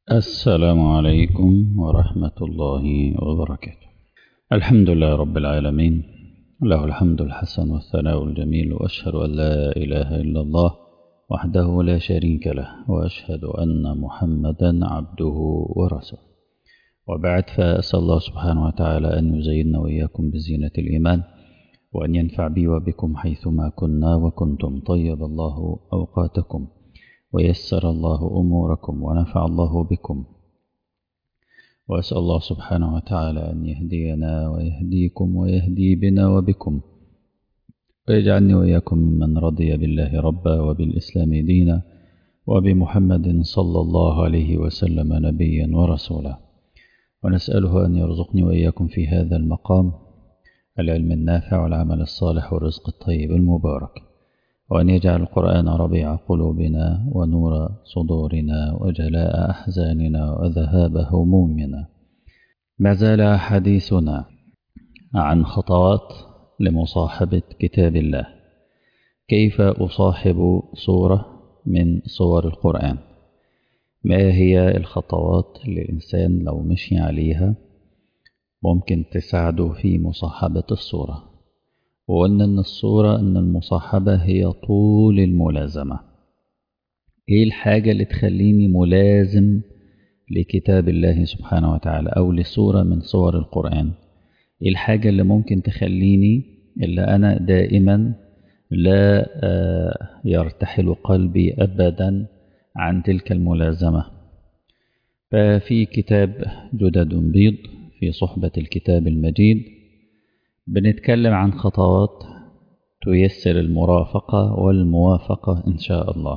السلام عليكم ورحمة الله وبركاته الحمد لله رب العالمين له الحمد الحسن والثناء الجميل وأشهد أن لا إله إلا الله وحده لا شريك له وأشهد أن محمدا عبده ورسوله وبعد فأسأل الله سبحانه وتعالى أن يزيننا وإياكم بزينة الإيمان وأن ينفع بي وبكم حيثما كنا وكنتم طيب الله أوقاتكم ويسر الله أموركم ونفع الله بكم وأسأل الله سبحانه وتعالى أن يهدينا ويهديكم ويهدي بنا وبكم ويجعلني وإياكم ممن رضي بالله ربا وبالإسلام دينا وبمحمد صلى الله عليه وسلم نبيا ورسولا ونسأله أن يرزقني وإياكم في هذا المقام العلم النافع والعمل الصالح والرزق الطيب المبارك وأن يجعل القرآن ربيع قلوبنا ونور صدورنا وجلاء أحزاننا وذهاب همومنا ما زال حديثنا عن خطوات لمصاحبة كتاب الله كيف أصاحب صورة من صور القرآن ما هي الخطوات اللي الإنسان لو مشي عليها ممكن تساعده في مصاحبة الصورة وقلنا أن الصورة أن المصاحبة هي طول الملازمة إيه الحاجة اللي تخليني ملازم لكتاب الله سبحانه وتعالى أو لصورة من صور القرآن إيه الحاجة اللي ممكن تخليني اللي أنا دائما لا يرتحل قلبي أبدا عن تلك الملازمة ففي كتاب جدد بيض في صحبة الكتاب المجيد بنتكلم عن خطوات تيسر المرافقة والموافقة إن شاء الله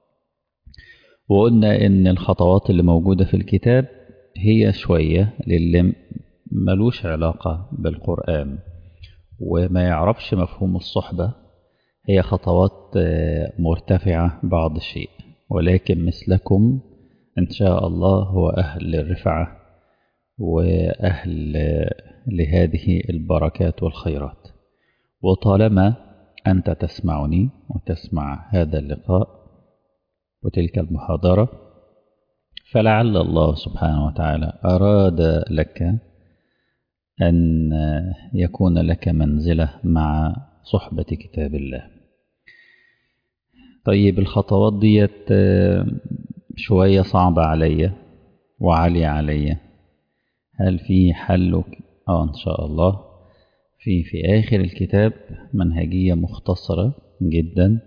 وقلنا إن الخطوات اللي موجودة في الكتاب هي شوية للي ملوش علاقة بالقرآن وما يعرفش مفهوم الصحبة هي خطوات مرتفعة بعض الشيء ولكن مثلكم إن شاء الله هو أهل الرفعة وأهل لهذه البركات والخيرات وطالما أنت تسمعني وتسمع هذا اللقاء وتلك المحاضرة فلعل الله سبحانه وتعالى أراد لك أن يكون لك منزلة مع صحبة كتاب الله طيب الخطوات ديت شوية صعبة عليا وعالية عليا هل في حل اه ان شاء الله في في اخر الكتاب منهجيه مختصره جدا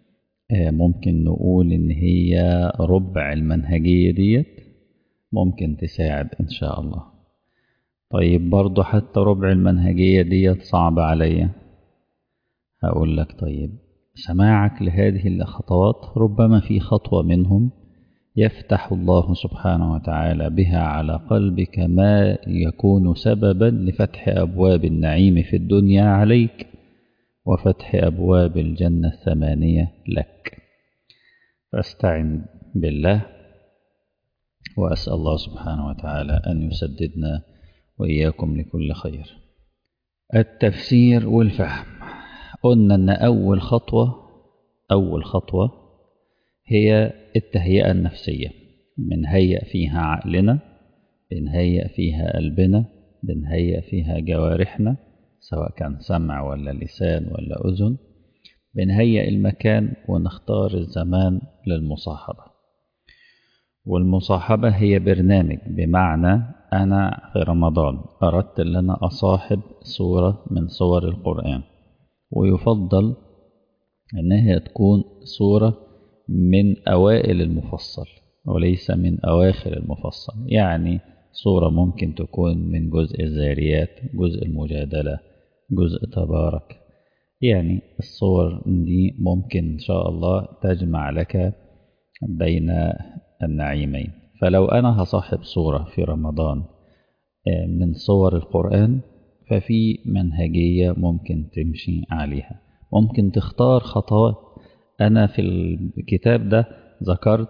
ممكن نقول ان هي ربع المنهجيه ديت ممكن تساعد ان شاء الله طيب برضو حتى ربع المنهجيه ديت صعبه عليا هقول لك طيب سماعك لهذه الخطوات ربما في خطوه منهم يفتح الله سبحانه وتعالى بها على قلبك ما يكون سببا لفتح أبواب النعيم في الدنيا عليك وفتح أبواب الجنة الثمانية لك فاستعن بالله وأسأل الله سبحانه وتعالى أن يسددنا وإياكم لكل خير التفسير والفهم قلنا أن أول خطوة أول خطوة هي التهيئة النفسية بنهيئ فيها عقلنا بنهيئ فيها قلبنا بنهيئ فيها جوارحنا سواء كان سمع ولا لسان ولا أذن بنهيئ المكان ونختار الزمان للمصاحبة والمصاحبة هي برنامج بمعنى أنا في رمضان أردت أن أنا أصاحب صورة من صور القرآن ويفضل أنها تكون صورة من أوائل المفصل وليس من أواخر المفصل يعني صورة ممكن تكون من جزء الزاريات جزء المجادلة جزء تبارك يعني الصور دي ممكن إن شاء الله تجمع لك بين النعيمين فلو أنا هصاحب صورة في رمضان من صور القرآن ففي منهجية ممكن تمشي عليها ممكن تختار خطوات أنا في الكتاب ده ذكرت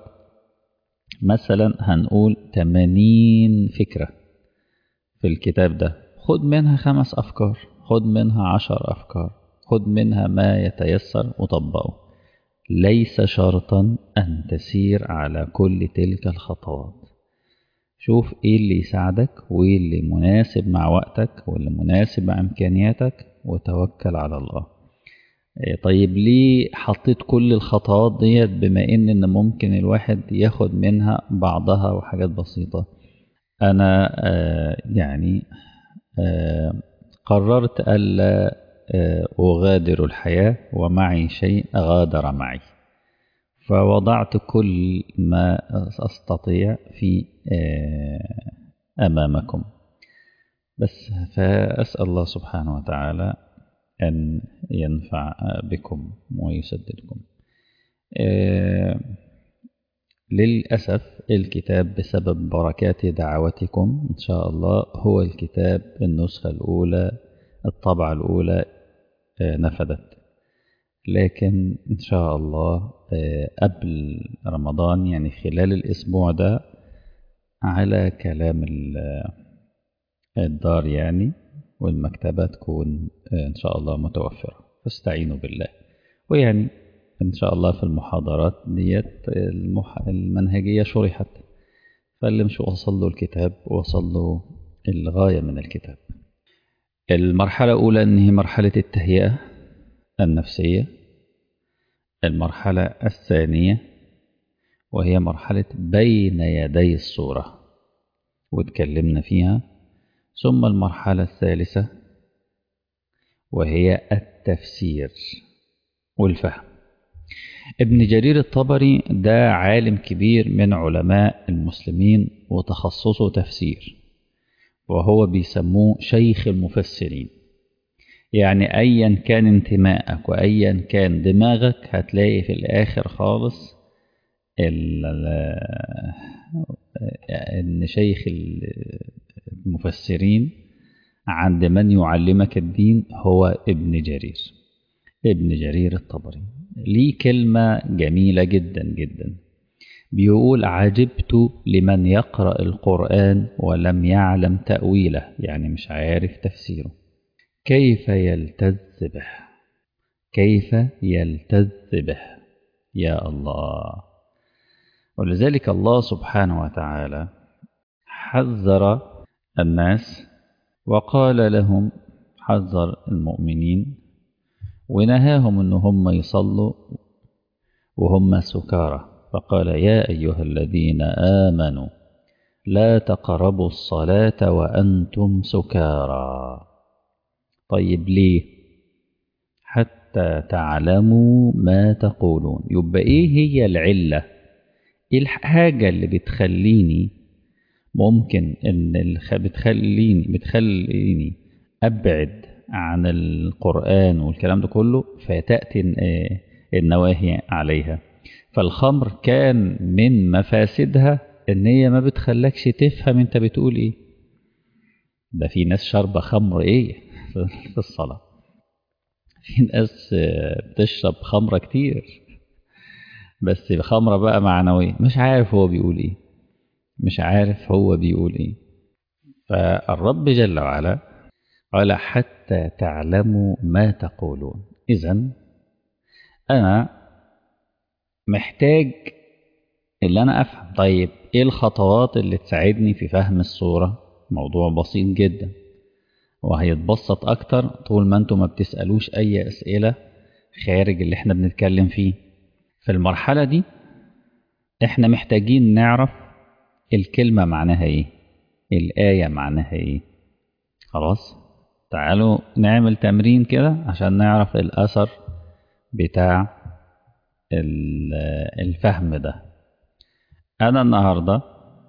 مثلا هنقول 80 فكرة في الكتاب ده خد منها خمس أفكار خد منها عشر أفكار خد منها ما يتيسر وطبقه ليس شرطا أن تسير على كل تلك الخطوات شوف ايه اللي يساعدك وايه اللي مناسب مع وقتك واللي مناسب مع امكانياتك وتوكل على الله طيب ليه حطيت كل الخطوات ديت بما ان ان ممكن الواحد ياخد منها بعضها وحاجات بسيطة انا آه يعني آه قررت الا آه اغادر الحياة ومعي شيء غادر معي فوضعت كل ما استطيع في امامكم بس فاسال الله سبحانه وتعالى أن ينفع بكم ويسددكم للأسف الكتاب بسبب بركات دعوتكم إن شاء الله هو الكتاب النسخة الأولى الطبعة الأولى نفذت لكن إن شاء الله قبل رمضان يعني خلال الأسبوع ده على كلام الدار يعني والمكتبة تكون إن شاء الله متوفرة فاستعينوا بالله ويعني إن شاء الله في المحاضرات ديت المح... المنهجية شرحت فاللي مش وصل له الكتاب وصل له الغاية من الكتاب المرحلة الأولى إن هي مرحلة التهيئة النفسية المرحلة الثانية وهي مرحلة بين يدي الصورة واتكلمنا فيها ثم المرحلة الثالثة وهي التفسير والفهم ابن جرير الطبري ده عالم كبير من علماء المسلمين وتخصصه تفسير وهو بيسموه شيخ المفسرين يعني ايا كان انتمائك وايا كان دماغك هتلاقي في الاخر خالص ان شيخ المفسرين عند من يعلمك الدين هو ابن جرير ابن جرير الطبري ليه كلمة جميلة جدا جدا بيقول عجبت لمن يقرأ القرآن ولم يعلم تأويله يعني مش عارف تفسيره كيف يلتذ به كيف يلتذ به يا الله ولذلك الله سبحانه وتعالى حذر الناس وقال لهم حذر المؤمنين ونهاهم ان هم يصلوا وهم سكارى فقال يا ايها الذين امنوا لا تقربوا الصلاه وانتم سكارى طيب ليه حتى تعلموا ما تقولون يبقى ايه هي العله ايه الحاجه اللي بتخليني ممكن ان بتخليني بتخليني ابعد عن القران والكلام ده كله فتاتي النواهي عليها فالخمر كان من مفاسدها ان هي ما بتخلكش تفهم انت بتقول ايه ده في ناس شاربه خمر ايه في الصلاه في ناس بتشرب خمره كتير بس خمره بقى معنويه مش عارف هو بيقول ايه مش عارف هو بيقول ايه فالرب جل وعلا قال حتى تعلموا ما تقولون اذا انا محتاج اللي انا افهم طيب ايه الخطوات اللي تساعدني في فهم الصوره موضوع بسيط جدا وهيتبسط اكتر طول ما انتم ما بتسالوش اي اسئله خارج اللي احنا بنتكلم فيه في المرحله دي احنا محتاجين نعرف الكلمه معناها ايه الايه معناها ايه خلاص تعالوا نعمل تمرين كده عشان نعرف الاثر بتاع الفهم ده انا النهارده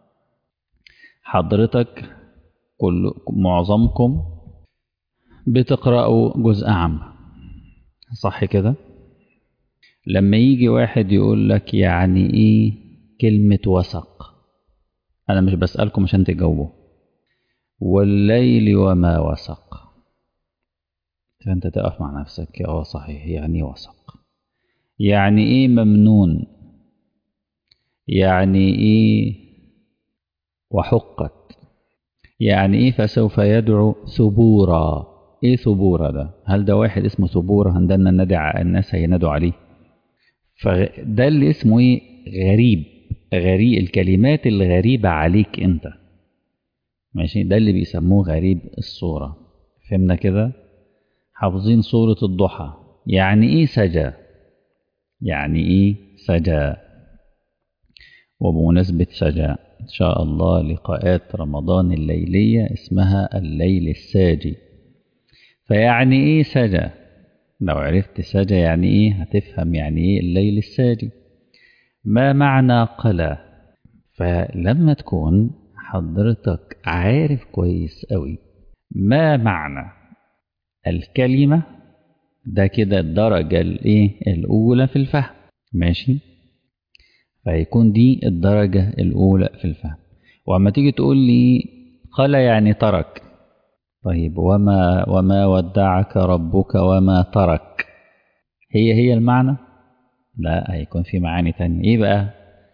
حضرتك كل معظمكم بتقرأوا جزء عام صح كده لما يجي واحد يقول لك يعني ايه كلمة وسق انا مش بسألكم عشان تجاوبوا والليل وما وسق فانت تقف مع نفسك اه صحيح يعني ايه وسق يعني ايه ممنون يعني ايه وحقت يعني ايه فسوف يدعو ثبورا ايه ثبورا ده هل ده واحد اسمه ثبورا هندلنا ندع الناس هينادوا عليه فده اللي اسمه ايه غريب غريب الكلمات الغريبة عليك انت ماشي ده اللي بيسموه غريب الصورة فهمنا كده حافظين سورة الضحى يعني ايه سجى يعني ايه سجى وبمناسبة سجى إن شاء الله لقاءات رمضان الليلية اسمها الليل الساجي فيعني إيه سجى لو عرفت سجى يعني إيه هتفهم يعني إيه الليل الساجي ما معنى قلى فلما تكون حضرتك عارف كويس قوي ما معنى الكلمة ده كده الدرجة الإيه الأولى في الفهم ماشي فيكون دي الدرجة الأولى في الفهم وأما تيجي تقول لي قال يعني ترك طيب وما وما ودعك ربك وما ترك هي هي المعنى لا هيكون في معاني تانية ايه بقى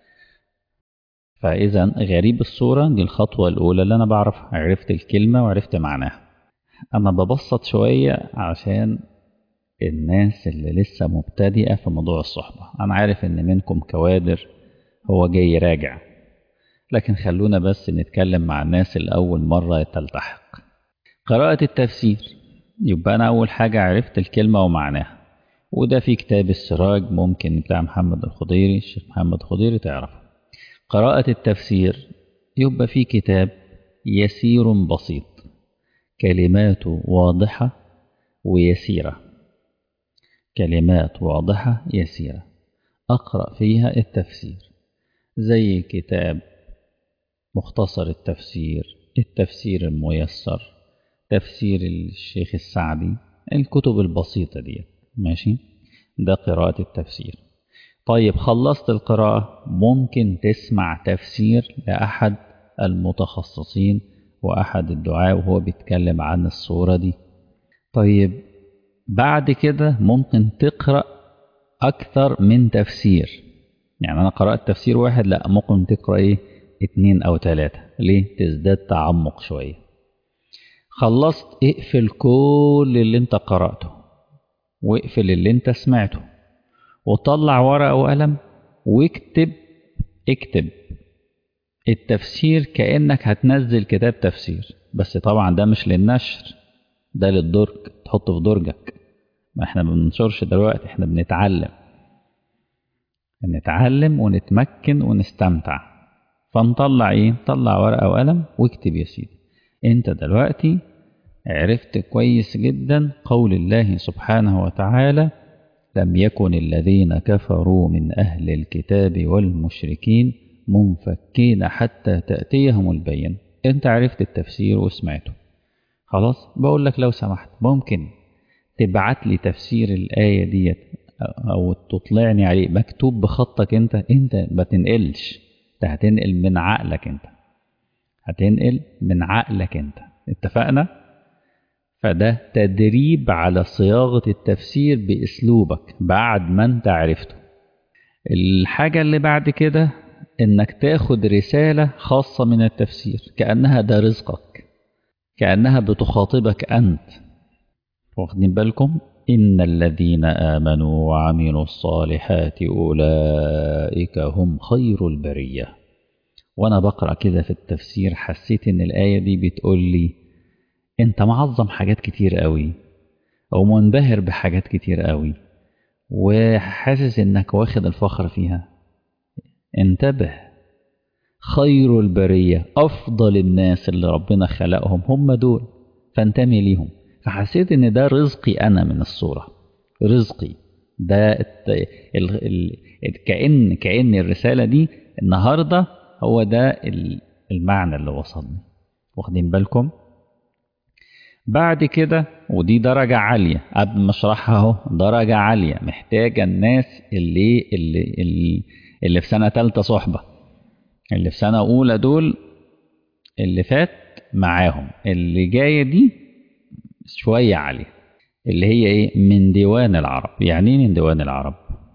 فإذا غريب الصورة دي الخطوة الأولى اللي أنا بعرفها عرفت الكلمة وعرفت معناها أنا ببسط شوية عشان الناس اللي لسه مبتدئة في موضوع الصحبة أنا عارف إن منكم كوادر هو جاي يراجع لكن خلونا بس نتكلم مع الناس الأول مرة تلتحق قراءة التفسير يبقى أنا أول حاجة عرفت الكلمة ومعناها وده في كتاب السراج ممكن بتاع محمد الخضيري الشيخ محمد الخضيري تعرفه قراءة التفسير يبقى في كتاب يسير بسيط كلماته واضحة ويسيرة كلمات واضحة يسيرة أقرأ فيها التفسير زي كتاب مختصر التفسير التفسير الميسر تفسير الشيخ السعدي الكتب البسيطة دي ماشي ده قراءة التفسير طيب خلصت القراءة ممكن تسمع تفسير لأحد المتخصصين وأحد الدعاء وهو بيتكلم عن الصورة دي طيب بعد كده ممكن تقرأ أكثر من تفسير يعني أنا قرأت تفسير واحد لا ممكن تقرأ إيه اتنين أو تلاتة ليه تزداد تعمق شوية خلصت اقفل كل اللي انت قرأته واقفل اللي انت سمعته وطلع ورقة وقلم واكتب اكتب التفسير كأنك هتنزل كتاب تفسير بس طبعا ده مش للنشر ده للدرج تحطه في درجك ما احنا ما بننشرش دلوقتي احنا بنتعلم نتعلم ونتمكن ونستمتع فنطلع ايه نطلع ورقة وقلم واكتب يا سيدي انت دلوقتي عرفت كويس جدا قول الله سبحانه وتعالى لم يكن الذين كفروا من أهل الكتاب والمشركين منفكين حتى تأتيهم البين انت عرفت التفسير وسمعته خلاص بقول لك لو سمحت ممكن تبعت لي تفسير الآية ديت أو تطلعني عليه مكتوب بخطك أنت أنت ما تنقلش أنت هتنقل من عقلك أنت هتنقل من عقلك أنت اتفقنا؟ فده تدريب على صياغة التفسير بأسلوبك بعد ما أنت عرفته الحاجة اللي بعد كده إنك تاخد رسالة خاصة من التفسير كأنها ده رزقك كأنها بتخاطبك أنت واخدين بالكم إن الذين آمنوا وعملوا الصالحات أولئك هم خير البرية وأنا بقرأ كده في التفسير حسيت إن الآية دي بتقول لي أنت معظم حاجات كتير قوي أو منبهر بحاجات كتير قوي وحاسس إنك واخد الفخر فيها انتبه خير البرية أفضل الناس اللي ربنا خلقهم هم دول فانتمي ليهم فحسيت ان ده رزقي انا من الصوره رزقي ده الت... ال... ال... كأن كأن الرساله دي النهارده هو ده المعنى اللي وصلني واخدين بالكم بعد كده ودي درجة عالية قبل ما اشرحها اهو درجة عالية محتاجة الناس اللي اللي اللي, اللي في سنة تالتة صحبة اللي في سنة أولى دول اللي فات معاهم اللي جاية دي شوية عالية اللي هي ايه من ديوان العرب يعني ايه من ديوان العرب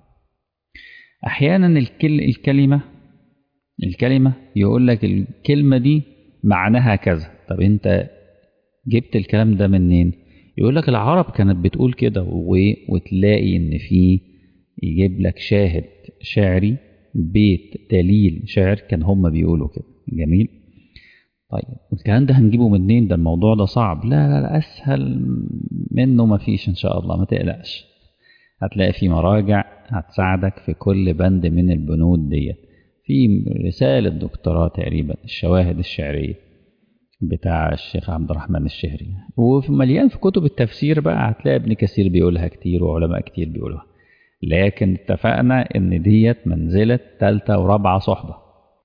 احيانا الكل الكلمة الكلمة يقول لك الكلمة دي معناها كذا طب انت جبت الكلام ده منين يقول لك العرب كانت بتقول كده وتلاقي ان في يجيب لك شاهد شعري بيت دليل شعر كان هم بيقولوا كده جميل طيب والكلام ده هنجيبه منين ده الموضوع ده صعب لا لا لا أسهل منه مفيش إن شاء الله ما تقلقش هتلاقي في مراجع هتساعدك في كل بند من البنود ديت في رسالة دكتوراه تقريبا الشواهد الشعرية بتاع الشيخ عبد الرحمن الشهري وفي مليان في كتب التفسير بقى هتلاقي ابن كثير بيقولها كتير وعلماء كتير بيقولها لكن اتفقنا ان ديت منزلة تالتة ورابعة صحبة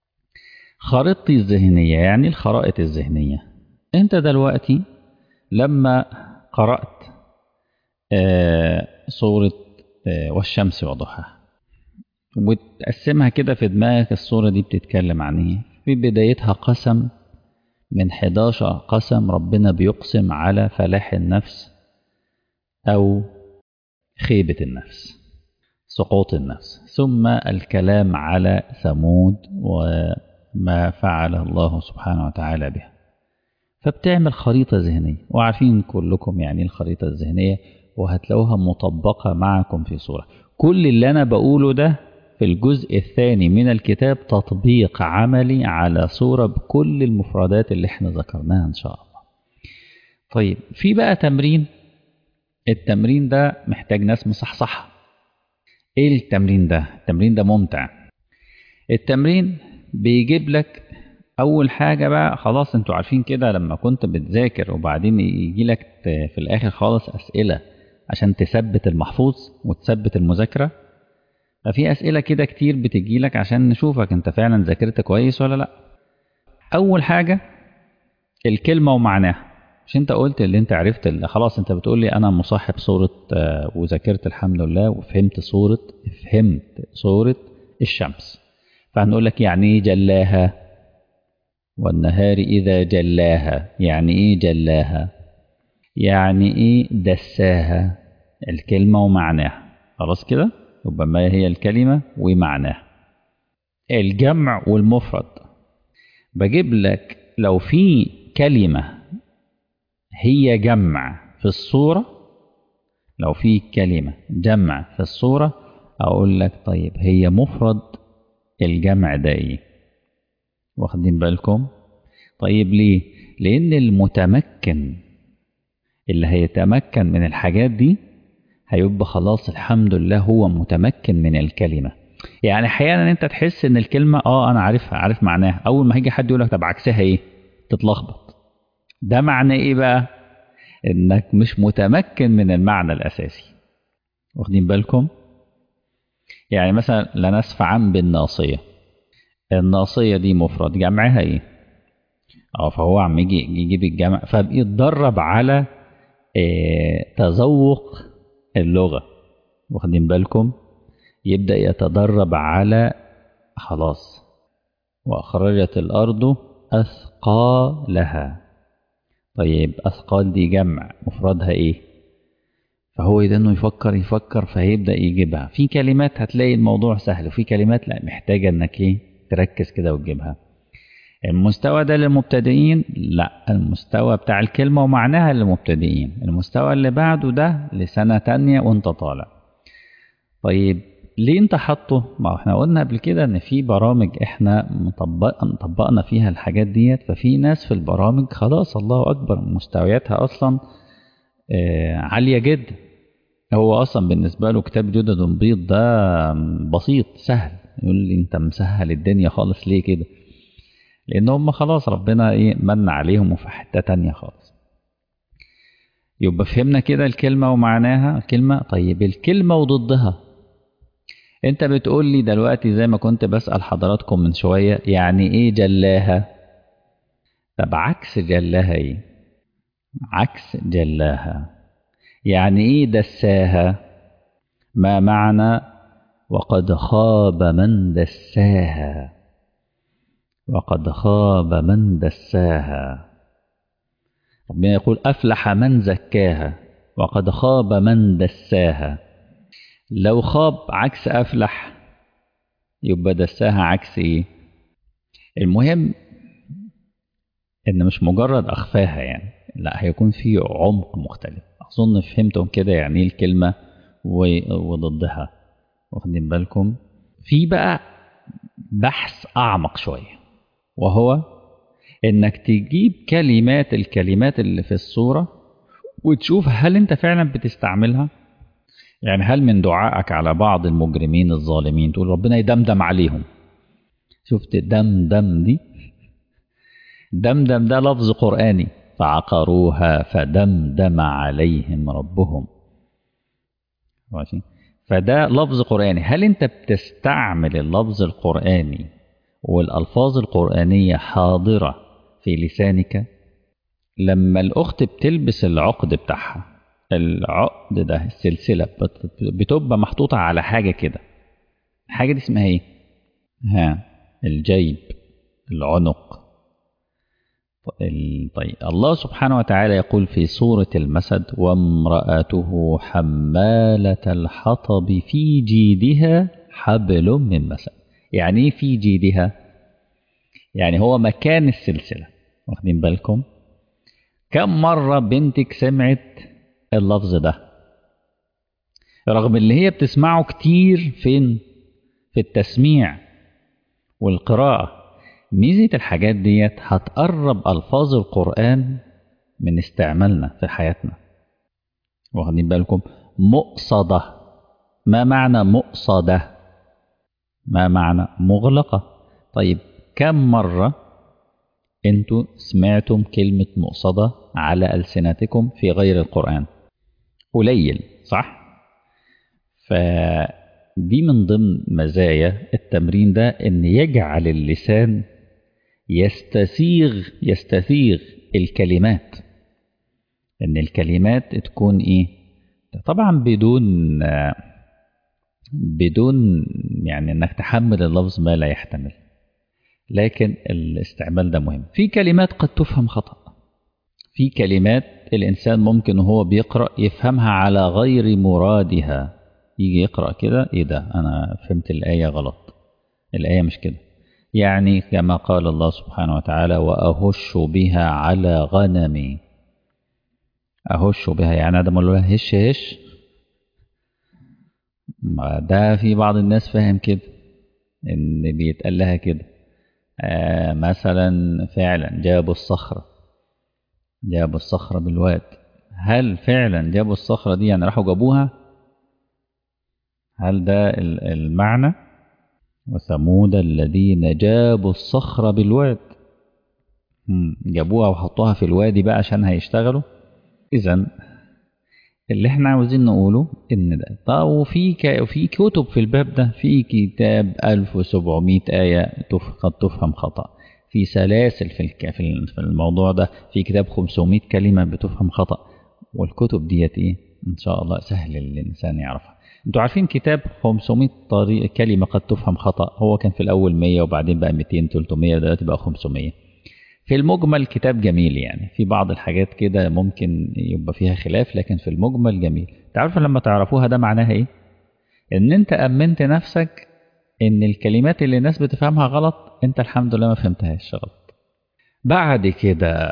خريطتي الذهنية يعني الخرائط الذهنية انت دلوقتي لما قرأت آه صورة آه والشمس وضحاها وتقسمها كده في دماغك الصورة دي بتتكلم عن ايه في بدايتها قسم من 11 قسم ربنا بيقسم على فلاح النفس أو خيبة النفس سقوط النفس ثم الكلام على ثمود وما فعله الله سبحانه وتعالى بها فبتعمل خريطة ذهنية وعارفين كلكم يعني الخريطة الذهنية وهتلاقوها مطبقة معكم في صورة كل اللي أنا بقوله ده في الجزء الثاني من الكتاب تطبيق عملي على صورة بكل المفردات اللي احنا ذكرناها إن شاء الله طيب في بقى تمرين التمرين ده محتاج ناس مصحصحة ايه التمرين ده التمرين ده ممتع التمرين بيجيب لك اول حاجة بقى خلاص انتوا عارفين كده لما كنت بتذاكر وبعدين يجي لك في الاخر خالص اسئلة عشان تثبت المحفوظ وتثبت المذاكرة ففي أسئلة كده كتير بتجي لك عشان نشوفك أنت فعلا ذاكرت كويس ولا لأ أول حاجة الكلمة ومعناها مش أنت قلت اللي أنت عرفت اللي خلاص أنت بتقول لي أنا مصاحب صورة وذاكرت الحمد لله وفهمت صورة فهمت صورة الشمس فهنقول لك يعني إيه جلاها والنهار إذا جلاها يعني إيه جلاها يعني إيه دساها الكلمة ومعناها خلاص كده يبقى ما هي الكلمة ومعناها الجمع والمفرد بجيب لك لو في كلمة هي جمع في الصورة لو في كلمة جمع في الصورة أقول لك طيب هي مفرد الجمع ده إيه واخدين بالكم طيب ليه لأن المتمكن اللي هيتمكن من الحاجات دي هيبقى خلاص الحمد لله هو متمكن من الكلمة يعني احيانا انت تحس ان الكلمة اه انا عارفها عارف معناها اول ما هيجي حد يقول لك طب عكسها ايه تتلخبط ده معنى ايه بقى انك مش متمكن من المعنى الاساسي واخدين بالكم يعني مثلا لا نسفعا بالناصية الناصية دي مفرد جمعها ايه اه فهو عم يجي يجيب الجمع فبيتدرب على إيه تذوق اللغة واخدين بالكم يبدأ يتدرب على خلاص وأخرجت الأرض أثقالها طيب أثقال دي جمع مفردها إيه فهو إذا إنه يفكر يفكر فهيبدأ يجيبها في كلمات هتلاقي الموضوع سهل وفي كلمات لا محتاجة إنك إيه تركز كده وتجيبها المستوى ده للمبتدئين لا المستوى بتاع الكلمة ومعناها للمبتدئين المستوى اللي بعده ده لسنة تانية وانت طالع طيب ليه انت حاطه ما احنا قلنا قبل كده ان في برامج احنا مطبق مطبقنا فيها الحاجات ديت ففي ناس في البرامج خلاص الله اكبر مستوياتها اصلا آه عالية جدا هو اصلا بالنسبة له كتاب جدد بيض ده بسيط سهل يقول لي انت مسهل الدنيا خالص ليه كده لان هم خلاص ربنا ايه من عليهم وفي حته تانية خالص يبقى فهمنا كده الكلمه ومعناها الكلمه طيب الكلمه وضدها انت بتقول لي دلوقتي زي ما كنت بسال حضراتكم من شويه يعني ايه جلاها طب عكس جلاها ايه عكس جلاها يعني ايه دساها ما معنى وقد خاب من دساها وقد خاب من دساها ربنا يقول أفلح من زكاها وقد خاب من دساها لو خاب عكس أفلح يبقى دساها عكس إيه المهم إن مش مجرد أخفاها يعني لا هيكون في عمق مختلف أظن فهمتم كده يعني الكلمة وضدها واخدين بالكم في بقى بحث أعمق شوية وهو انك تجيب كلمات الكلمات اللي في الصورة وتشوف هل انت فعلا بتستعملها يعني هل من دعائك على بعض المجرمين الظالمين تقول ربنا يدمدم عليهم شفت دمدم دي دمدم ده لفظ قرآني فعقروها فدمدم عليهم ربهم ماشي فده لفظ قرآني هل انت بتستعمل اللفظ القرآني والألفاظ القرآنية حاضرة في لسانك لما الأخت بتلبس العقد بتاعها العقد ده السلسلة بتبقى محطوطة على حاجة كده الحاجة دي اسمها ايه ها الجيب العنق طيب الله سبحانه وتعالى يقول في سورة المسد وامرأته حمالة الحطب في جيدها حبل من مسد يعني ايه في جيدها يعني هو مكان السلسلة واخدين بالكم كم مرة بنتك سمعت اللفظ ده رغم اللي هي بتسمعه كتير فين في التسميع والقراءة ميزة الحاجات ديت هتقرب ألفاظ القرآن من استعمالنا في حياتنا واخدين بالكم مقصدة ما معنى مقصدة ما معنى مغلقة طيب كم مرة انتوا سمعتم كلمة مقصدة على ألسنتكم في غير القرآن قليل صح فدي من ضمن مزايا التمرين ده ان يجعل اللسان يستسيغ يستسيغ الكلمات ان الكلمات تكون ايه طبعا بدون بدون يعني انك تحمل اللفظ ما لا يحتمل لكن الاستعمال ده مهم في كلمات قد تفهم خطأ في كلمات الإنسان ممكن وهو بيقرأ يفهمها على غير مرادها يجي يقرأ كده إيه ده أنا فهمت الآية غلط الآية مش كده يعني كما قال الله سبحانه وتعالى وأهش بها على غنمي أهش بها يعني ده مقول لها هش هش ده في بعض الناس فاهم كده إن بيتقال لها كده آه مثلا فعلا جابوا الصخرة جابوا الصخرة بالواد هل فعلا جابوا الصخرة دي يعني راحوا جابوها هل ده المعنى وثمود الذين جابوا الصخرة بالواد جابوها وحطوها في الوادي بقى عشان هيشتغلوا إذا اللي احنا عاوزين نقوله ان ده طب وفي ك... في كتب في الباب ده في كتاب 1700 آية تف... قد تفهم خطأ في سلاسل في الك... في الموضوع ده في كتاب 500 كلمة بتفهم خطأ والكتب ديت ايه ان شاء الله سهل الانسان يعرفها انتوا عارفين كتاب 500 طريقة كلمة قد تفهم خطأ هو كان في الاول 100 وبعدين بقى 200 300 دلوقتي بقى 500 في المجمل كتاب جميل يعني في بعض الحاجات كده ممكن يبقى فيها خلاف لكن في المجمل جميل تعرف لما تعرفوها ده معناها ايه ان انت امنت نفسك ان الكلمات اللي الناس بتفهمها غلط انت الحمد لله ما فهمتهاش غلط بعد كده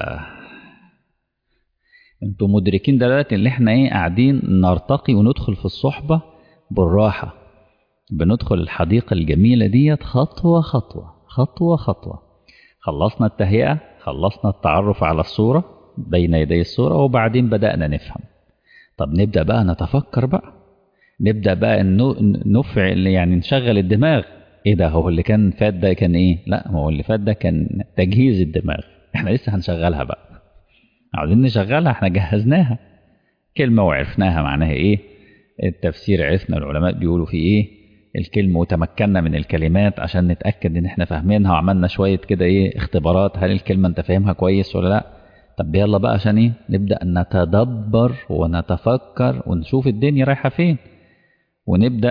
انتوا مدركين دلوقتي ان احنا ايه قاعدين نرتقي وندخل في الصحبة بالراحة بندخل الحديقة الجميلة ديت خطوة خطوة خطوة خطوة خلصنا التهيئة خلصنا التعرف على الصورة بين يدي الصورة وبعدين بدأنا نفهم طب نبدأ بقى نتفكر بقى نبدأ بقى نفعل يعني نشغل الدماغ ايه ده هو اللي كان فات ده كان ايه لا هو اللي فات ده كان تجهيز الدماغ احنا لسه هنشغلها بقى عاوزين نشغلها احنا جهزناها كلمة وعرفناها معناها ايه التفسير عرفنا العلماء بيقولوا في ايه الكلمة وتمكنا من الكلمات عشان نتأكد ان احنا فاهمينها وعملنا شوية كده ايه اختبارات هل الكلمة انت فاهمها كويس ولا لا طب يلا بقى عشان ايه نبدأ نتدبر ونتفكر ونشوف الدنيا رايحة فين ونبدأ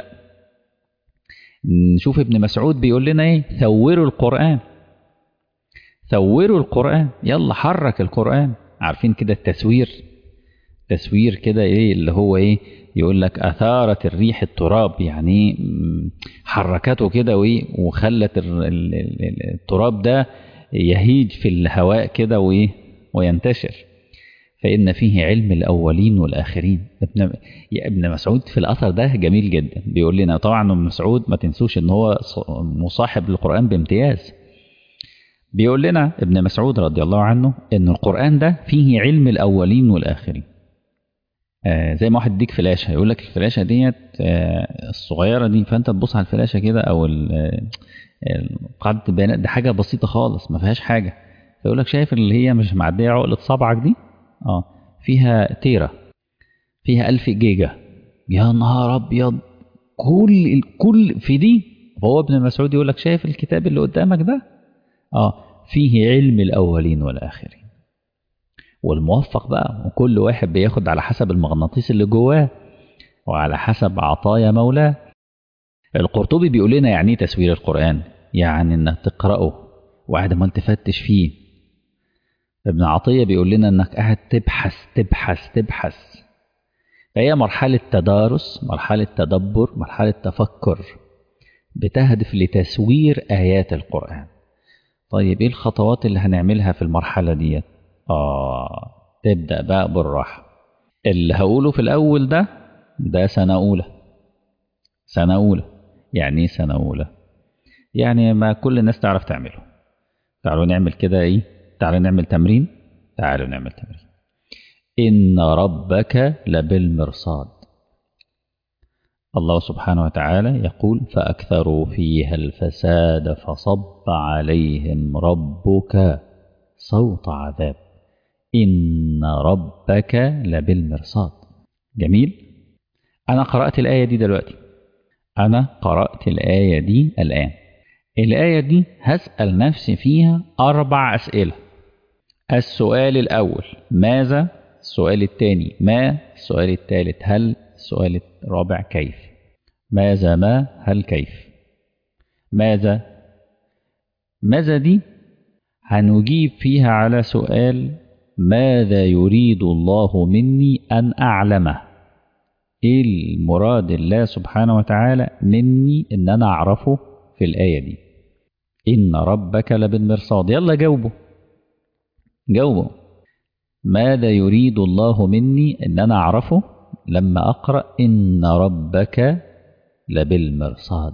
نشوف ابن مسعود بيقول لنا ايه ثوروا القرآن ثوروا القرآن يلا حرك القرآن عارفين كده التسوير تسوير كده ايه اللي هو ايه يقول لك اثارت الريح التراب يعني حركته كده وايه وخلت التراب ده يهيج في الهواء كده وايه وينتشر فإن فيه علم الأولين والآخرين ابن يا ابن مسعود في الأثر ده جميل جدا بيقول لنا طبعا ابن مسعود ما تنسوش إن هو مصاحب للقرآن بامتياز بيقول لنا ابن مسعود رضي الله عنه ان القرآن ده فيه علم الأولين والآخرين آه زي ما واحد يديك فلاشة يقول لك الفلاشة ديت آه الصغيرة دي فأنت تبص على الفلاشة كده أو قاعدة البيانات دي حاجة بسيطة خالص ما فيهاش حاجة فيقول لك شايف اللي هي مش معدية عقلة صبعك دي اه فيها تيرا فيها ألف جيجا يا نهار أبيض كل الكل في دي فهو ابن مسعود يقول لك شايف الكتاب اللي قدامك ده اه فيه علم الأولين والآخرين والموفق بقى وكل واحد بياخد على حسب المغناطيس اللي جواه وعلى حسب عطايا مولاه القرطبي بيقول لنا يعني ايه تسوير القرآن يعني انك تقرأه وقاعد ما تفتش فيه ابن عطية بيقول لنا انك قاعد تبحث تبحث تبحث فهي مرحلة تدارس مرحلة تدبر مرحلة تفكر بتهدف لتسوير آيات القرآن طيب ايه الخطوات اللي هنعملها في المرحلة ديت آه تبدأ بقى بالراحة اللي هقوله في الأول ده ده سنة أولى سنة أولى يعني ايه سنة أولى يعني ما كل الناس تعرف تعمله تعالوا نعمل كده ايه تعالوا نعمل تمرين تعالوا نعمل تمرين إن ربك لبالمرصاد الله سبحانه وتعالى يقول فأكثروا فيها الفساد فصب عليهم ربك صوت عذاب إن ربك لبالمرصاد جميل أنا قرأت الآية دي دلوقتي أنا قرأت الآية دي الآن الآية دي هسأل نفسي فيها أربع أسئلة السؤال الأول ماذا السؤال الثاني ما السؤال الثالث هل السؤال الرابع كيف ماذا ما هل كيف ماذا ماذا دي هنجيب فيها على سؤال ماذا يريد الله مني أن أعلمه إيه المراد الله سبحانه وتعالى مني إن أنا أعرفه في الآية دي إن ربك لبالمرصاد يلا جاوبوا جاوبوا ماذا يريد الله مني إن أنا أعرفه لما أقرأ إن ربك لبالمرصاد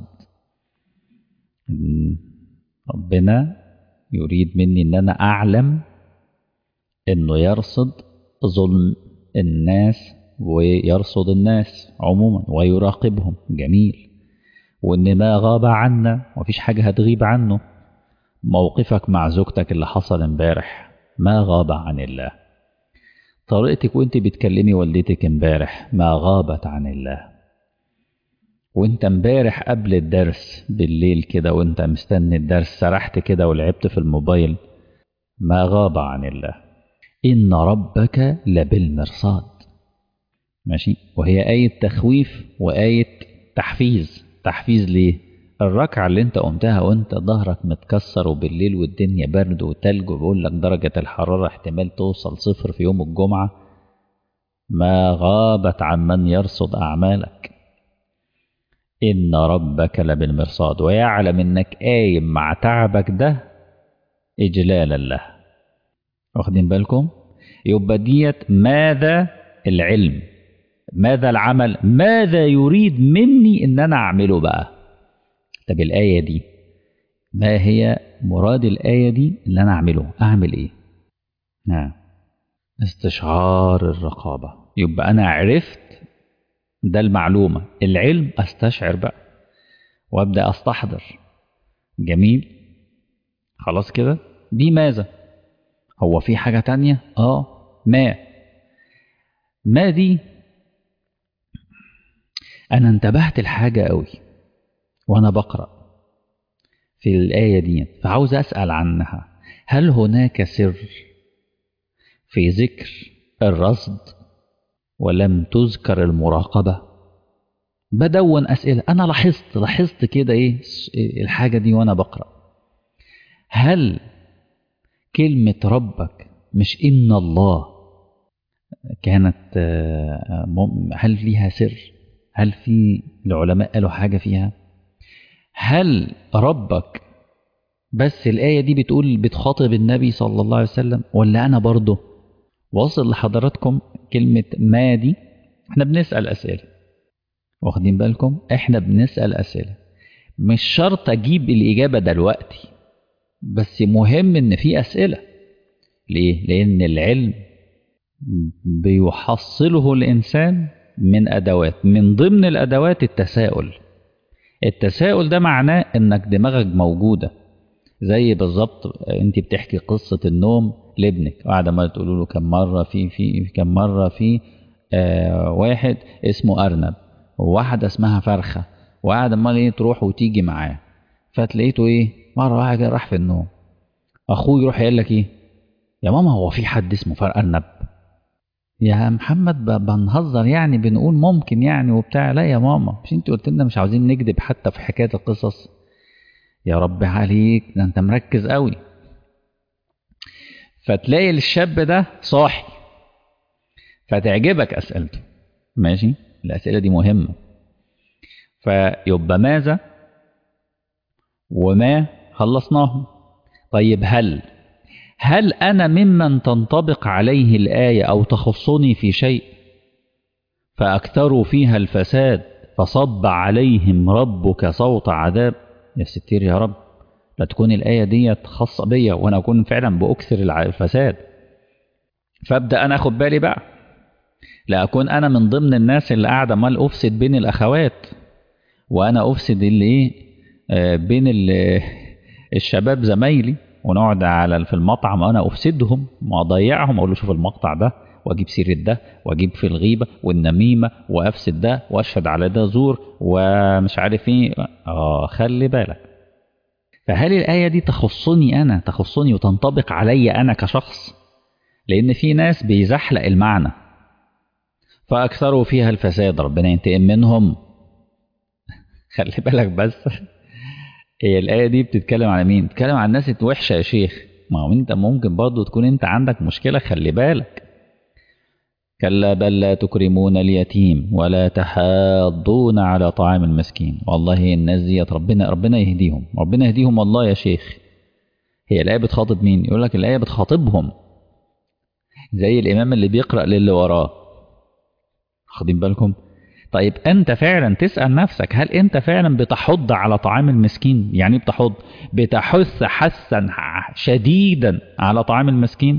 ربنا يريد مني إن أنا أعلم إنه يرصد ظلم الناس ويرصد الناس عموما ويراقبهم جميل وإن ما غاب عنا ومفيش حاجة هتغيب عنه موقفك مع زوجتك اللي حصل امبارح ما غاب عن الله طريقتك وانت بتكلمي والدتك امبارح ما غابت عن الله وانت امبارح قبل الدرس بالليل كده وانت مستني الدرس سرحت كده ولعبت في الموبايل ما غاب عن الله إن ربك لبالمرصاد ماشي وهي آية تخويف وآية تحفيز تحفيز ليه الركعة اللي انت قمتها وانت ظهرك متكسر وبالليل والدنيا برد وتلج وبيقول لك درجة الحرارة احتمال توصل صفر في يوم الجمعة ما غابت عن من يرصد أعمالك إن ربك لبالمرصاد ويعلم إنك قايم مع تعبك ده إجلالا له واخدين بالكم يبقى ديت ماذا العلم ماذا العمل ماذا يريد مني ان انا اعمله بقى طب الايه دي ما هي مراد الايه دي اللي انا اعمله اعمل ايه نعم استشعار الرقابه يبقى انا عرفت ده المعلومه العلم استشعر بقى وابدا استحضر جميل خلاص كده دي ماذا هو في حاجه تانية اه ما ما دي أنا انتبهت لحاجة قوي وأنا بقرأ في الآية دي فعاوز أسأل عنها هل هناك سر في ذكر الرصد ولم تذكر المراقبة بدون أسئلة أنا لاحظت لاحظت كده إيه الحاجة دي وأنا بقرأ هل كلمة ربك مش إن الله كانت هل ليها سر هل في العلماء قالوا حاجة فيها هل ربك بس الآية دي بتقول بتخاطب النبي صلى الله عليه وسلم ولا أنا برضه واصل لحضراتكم كلمة ما دي احنا بنسأل أسئلة واخدين بالكم احنا بنسأل أسئلة مش شرط أجيب الإجابة دلوقتي بس مهم ان في اسئله ليه لان العلم بيحصله الانسان من ادوات من ضمن الادوات التساؤل التساؤل ده معناه انك دماغك موجوده زي بالظبط انت بتحكي قصه النوم لابنك قاعده ما تقول له كم مره في في كم مره في آه واحد اسمه ارنب وواحده اسمها فرخه وقاعد امال ايه تروح وتيجي معاه فتلاقيته ايه مره واحده راح في النوم اخوه يروح يقول لك ايه يا ماما هو في حد اسمه فرق ارنب يا محمد بنهزر يعني بنقول ممكن يعني وبتاع لا يا ماما مش انت قلت لنا مش عاوزين نكذب حتى في حكايه القصص يا رب عليك ده انت مركز قوي فتلاقي الشاب ده صاحي فتعجبك اسئلته ماشي الاسئله دي مهمه فيبقى ماذا وما خلصناهم طيب هل هل أنا ممن تنطبق عليه الآية أو تخصني في شيء فأكثروا فيها الفساد فصب عليهم ربك صوت عذاب يا ستير يا رب لا تكون الآية دي خاصة بيا وأنا أكون فعلا بأكثر الفساد فأبدأ أنا أخد بالي بقى لا أكون أنا من ضمن الناس اللي قاعدة مال أفسد بين الأخوات وأنا أفسد اللي إيه آه بين الشباب زمايلي ونقعد على في المطعم انا افسدهم واضيعهم اقول له شوف المقطع ده واجيب سيره ده واجيب في الغيبه والنميمه وافسد ده واشهد على ده زور ومش عارف ايه اه خلي بالك فهل الايه دي تخصني انا تخصني وتنطبق علي انا كشخص لان في ناس بيزحلق المعنى فاكثروا فيها الفساد ربنا ينتقم منهم خلي بالك بس هي الآية دي بتتكلم على مين؟ بتتكلم على الناس الوحشة يا شيخ ما هو أنت ممكن برضه تكون أنت عندك مشكلة خلي بالك كلا بل لا تكرمون اليتيم ولا تحاضون على طعام المسكين والله الناس ديت ربنا ربنا يهديهم ربنا يهديهم والله يا شيخ هي الآية بتخاطب مين؟ يقول لك الآية بتخاطبهم زي الإمام اللي بيقرأ للي وراه واخدين بالكم؟ طيب انت فعلا تسال نفسك هل انت فعلا بتحض على طعام المسكين يعني بتحض بتحث حثا شديدا على طعام المسكين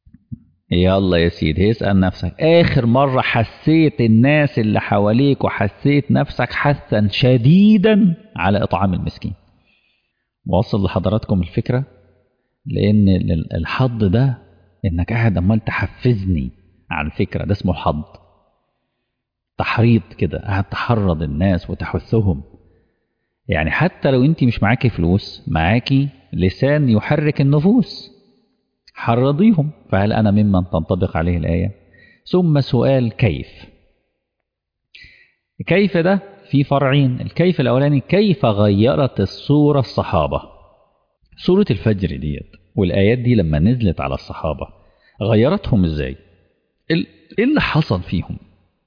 يلا يا سيدي اسال نفسك اخر مره حسيت الناس اللي حواليك وحسيت نفسك حثا شديدا على اطعام المسكين واصل لحضراتكم الفكره لان الحض ده انك قاعد عمال تحفزني على الفكره ده اسمه الحض تحريض كده قاعد تحرض الناس وتحثهم يعني حتى لو انت مش معاكي فلوس معاكي لسان يحرك النفوس حرضيهم فهل انا ممن تنطبق عليه الايه ثم سؤال كيف كيف ده في فرعين الكيف الاولاني كيف غيرت الصوره الصحابه سوره الفجر ديت والايات دي لما نزلت على الصحابه غيرتهم ازاي ايه اللي حصل فيهم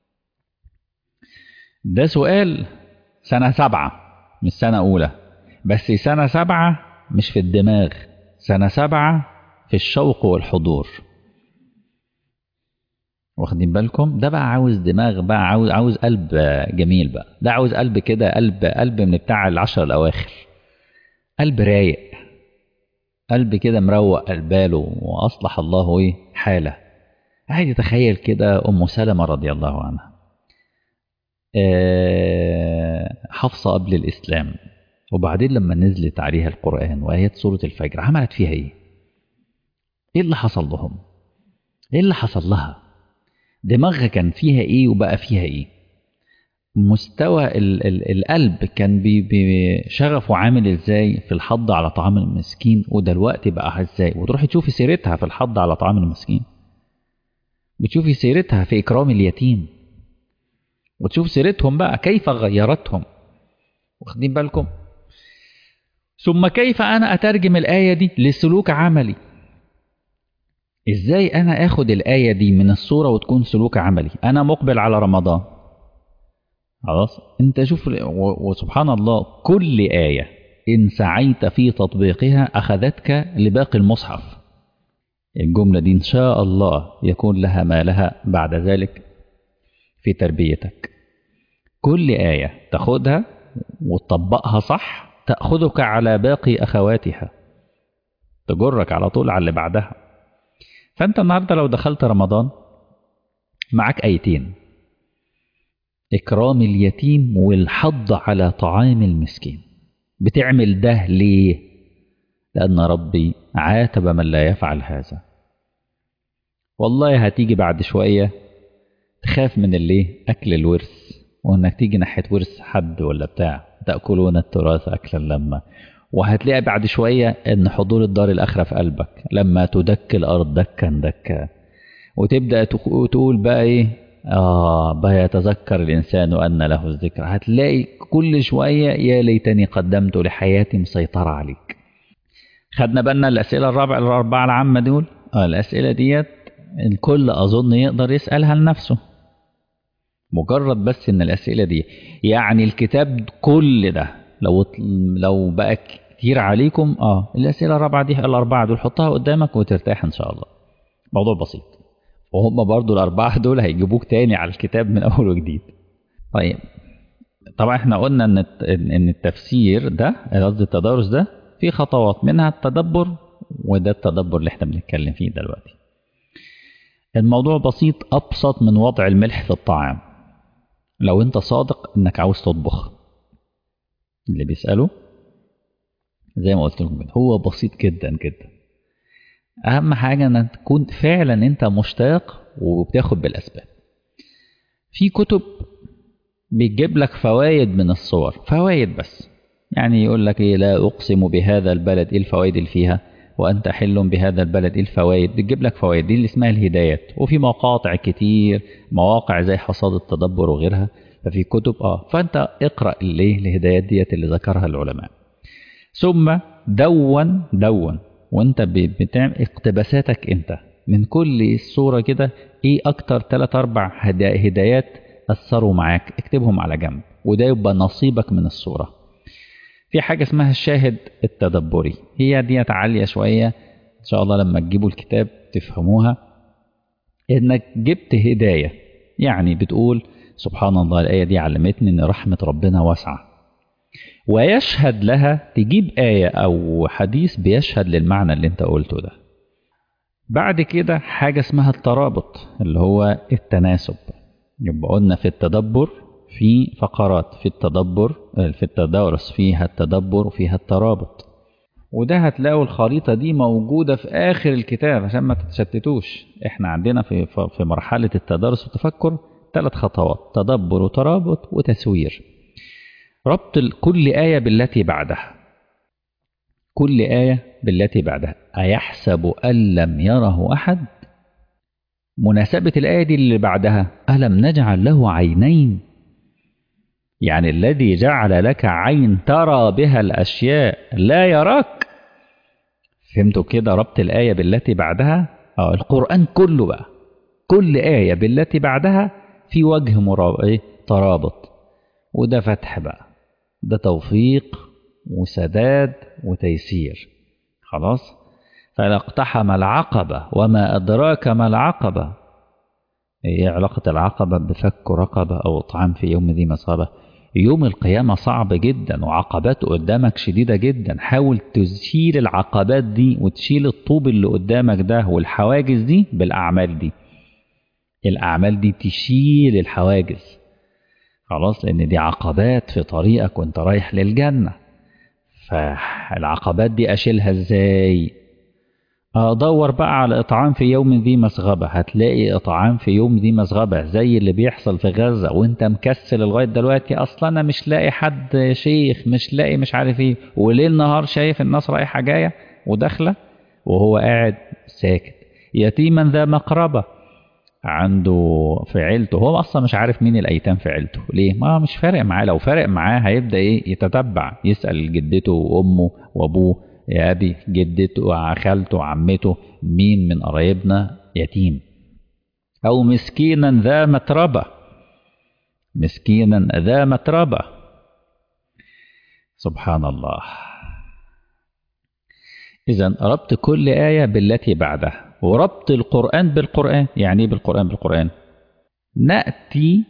ده سؤال سنة سبعة مش سنة أولى بس سنة سبعة مش في الدماغ سنة سبعة في الشوق والحضور واخدين بالكم ده بقى عاوز دماغ بقى عاوز عاوز قلب جميل بقى ده عاوز قلب كده قلب قلب من بتاع العشر الأواخر قلب رايق قلب كده مروق باله وأصلح الله إيه حاله عايز يتخيل كده أم سلمة رضي الله عنها حفصة قبل الإسلام وبعدين لما نزلت عليها القرآن وآيات سورة الفجر عملت فيها إيه؟ إيه اللي حصل لهم؟ إيه اللي حصل لها؟ دماغها كان فيها إيه وبقى فيها إيه؟ مستوى ال ال القلب كان بشغفه عامل إزاي في الحض على طعام المسكين ودلوقتي بقى إزاي؟ وتروحي تشوفي سيرتها في الحض على طعام المسكين بتشوفي سيرتها في إكرام اليتيم وتشوف سيرتهم بقى كيف غيرتهم واخدين بالكم ثم كيف انا اترجم الايه دي لسلوك عملي ازاي انا اخد الايه دي من الصوره وتكون سلوك عملي انا مقبل على رمضان خلاص انت شوف وسبحان الله كل ايه ان سعيت في تطبيقها اخذتك لباقي المصحف الجمله دي ان شاء الله يكون لها ما لها بعد ذلك في تربيتك كل آية تاخدها وتطبقها صح تأخذك على باقي أخواتها تجرك على طول على اللي بعدها فانت النهارده لو دخلت رمضان معاك ايتين اكرام اليتيم والحض على طعام المسكين بتعمل ده ليه لان ربي عاتب من لا يفعل هذا والله هتيجي بعد شويه تخاف من الايه اكل الورث وانك تيجي ناحيه ورث حد ولا بتاع تاكلون التراث اكلا لما وهتلاقي بعد شويه ان حضور الدار الاخره في قلبك لما تدك الارض دكا دكا وتبدا تقول بقى ايه اه بقى يتذكر الانسان ان له الذكر هتلاقي كل شويه يا ليتني قدمت لحياتي مسيطره عليك خدنا بالنا الاسئله الرابعه الاربعه العامه دول اه الاسئله ديت الكل اظن يقدر يسالها لنفسه مجرد بس ان الاسئله دي يعني الكتاب كل ده لو لو بقى كتير عليكم اه الاسئله الرابعه دي الاربعه دول حطها قدامك وترتاح ان شاء الله موضوع بسيط وهم برضو الاربعه دول هيجيبوك تاني على الكتاب من اول وجديد طيب طبعا احنا قلنا ان ان التفسير ده قصدي التدارس ده في خطوات منها التدبر وده التدبر اللي احنا بنتكلم فيه دلوقتي الموضوع بسيط ابسط من وضع الملح في الطعام لو انت صادق انك عاوز تطبخ اللي بيسأله زي ما قلت لكم هو بسيط جدا جدا اهم حاجة انك تكون فعلا انت مشتاق وبتاخد بالاسباب في كتب بيجيب لك فوائد من الصور فوائد بس يعني يقول لك ايه لا اقسم بهذا البلد ايه الفوائد اللي فيها وانت حل بهذا البلد ايه الفوائد بتجيب لك فوائد دي اللي اسمها الهدايات وفي مقاطع كتير مواقع زي حصاد التدبر وغيرها ففي كتب اه فانت اقرا الايه الهدايات ديت اللي ذكرها العلماء ثم دون دون وانت بتعمل اقتباساتك انت من كل صورة كده ايه اكتر ثلاث اربع هدايات اثروا معاك اكتبهم على جنب وده يبقى نصيبك من الصورة في حاجة اسمها الشاهد التدبري هي ديت عالية شوية ان شاء الله لما تجيبوا الكتاب تفهموها انك جبت هداية يعني بتقول سبحان الله الآية دي علمتني ان رحمة ربنا واسعة ويشهد لها تجيب آية أو حديث بيشهد للمعنى اللي أنت قلته ده بعد كده حاجة اسمها الترابط اللي هو التناسب يبقى قلنا في التدبر في فقرات في التدبر في التدارس فيها التدبر وفيها الترابط وده هتلاقوا الخريطة دي موجودة في آخر الكتاب عشان ما تتشتتوش احنا عندنا في في مرحلة التدارس والتفكر ثلاث خطوات تدبر وترابط وتسوير ربط كل آية بالتي بعدها كل آية بالتي بعدها أيحسب أن لم يره أحد مناسبة الآية دي اللي بعدها ألم نجعل له عينين يعني الذي جعل لك عين ترى بها الأشياء لا يراك فهمتوا كده ربط الآية بالتي بعدها آه القرآن كله بقى كل آية بالتي بعدها في وجه مراب... إيه؟ ترابط وده فتح بقى ده توفيق وسداد وتيسير خلاص فلا اقتحم العقبة وما أدراك ما العقبة ايه علاقة العقبة بفك رقبة أو إطعام في يوم ذي مصابة يوم القيامة صعب جدا وعقبات قدامك شديدة جدا حاول تشيل العقبات دي وتشيل الطوب اللي قدامك ده والحواجز دي بالأعمال دي الأعمال دي تشيل الحواجز خلاص لأن دي عقبات في طريقك وانت رايح للجنة فالعقبات دي أشيلها ازاي أدور بقى على إطعام في يوم ذي مسغبة هتلاقي إطعام في يوم ذي مسغبة زي اللي بيحصل في غزة وانت مكسل لغاية دلوقتي أصلا أنا مش لاقي حد شيخ مش لاقي مش عارف ايه وليل نهار شايف الناس رايحة جاية وداخلة وهو قاعد ساكت يتيما ذا مقربة عنده في عيلته هو اصلا مش عارف مين الايتام في عيلته ليه ما مش فارق معاه لو فارق معاه هيبدا ايه يتتبع يسال جدته وامه وابوه يا ابي جدته خالته عمته مين من قرايبنا يتيم او مسكينا ذا متربه مسكينا ذا متربه سبحان الله اذا ربط كل ايه بالتي بعدها وربط القرآن بالقرآن يعني ايه بالقرآن بالقرآن نأتي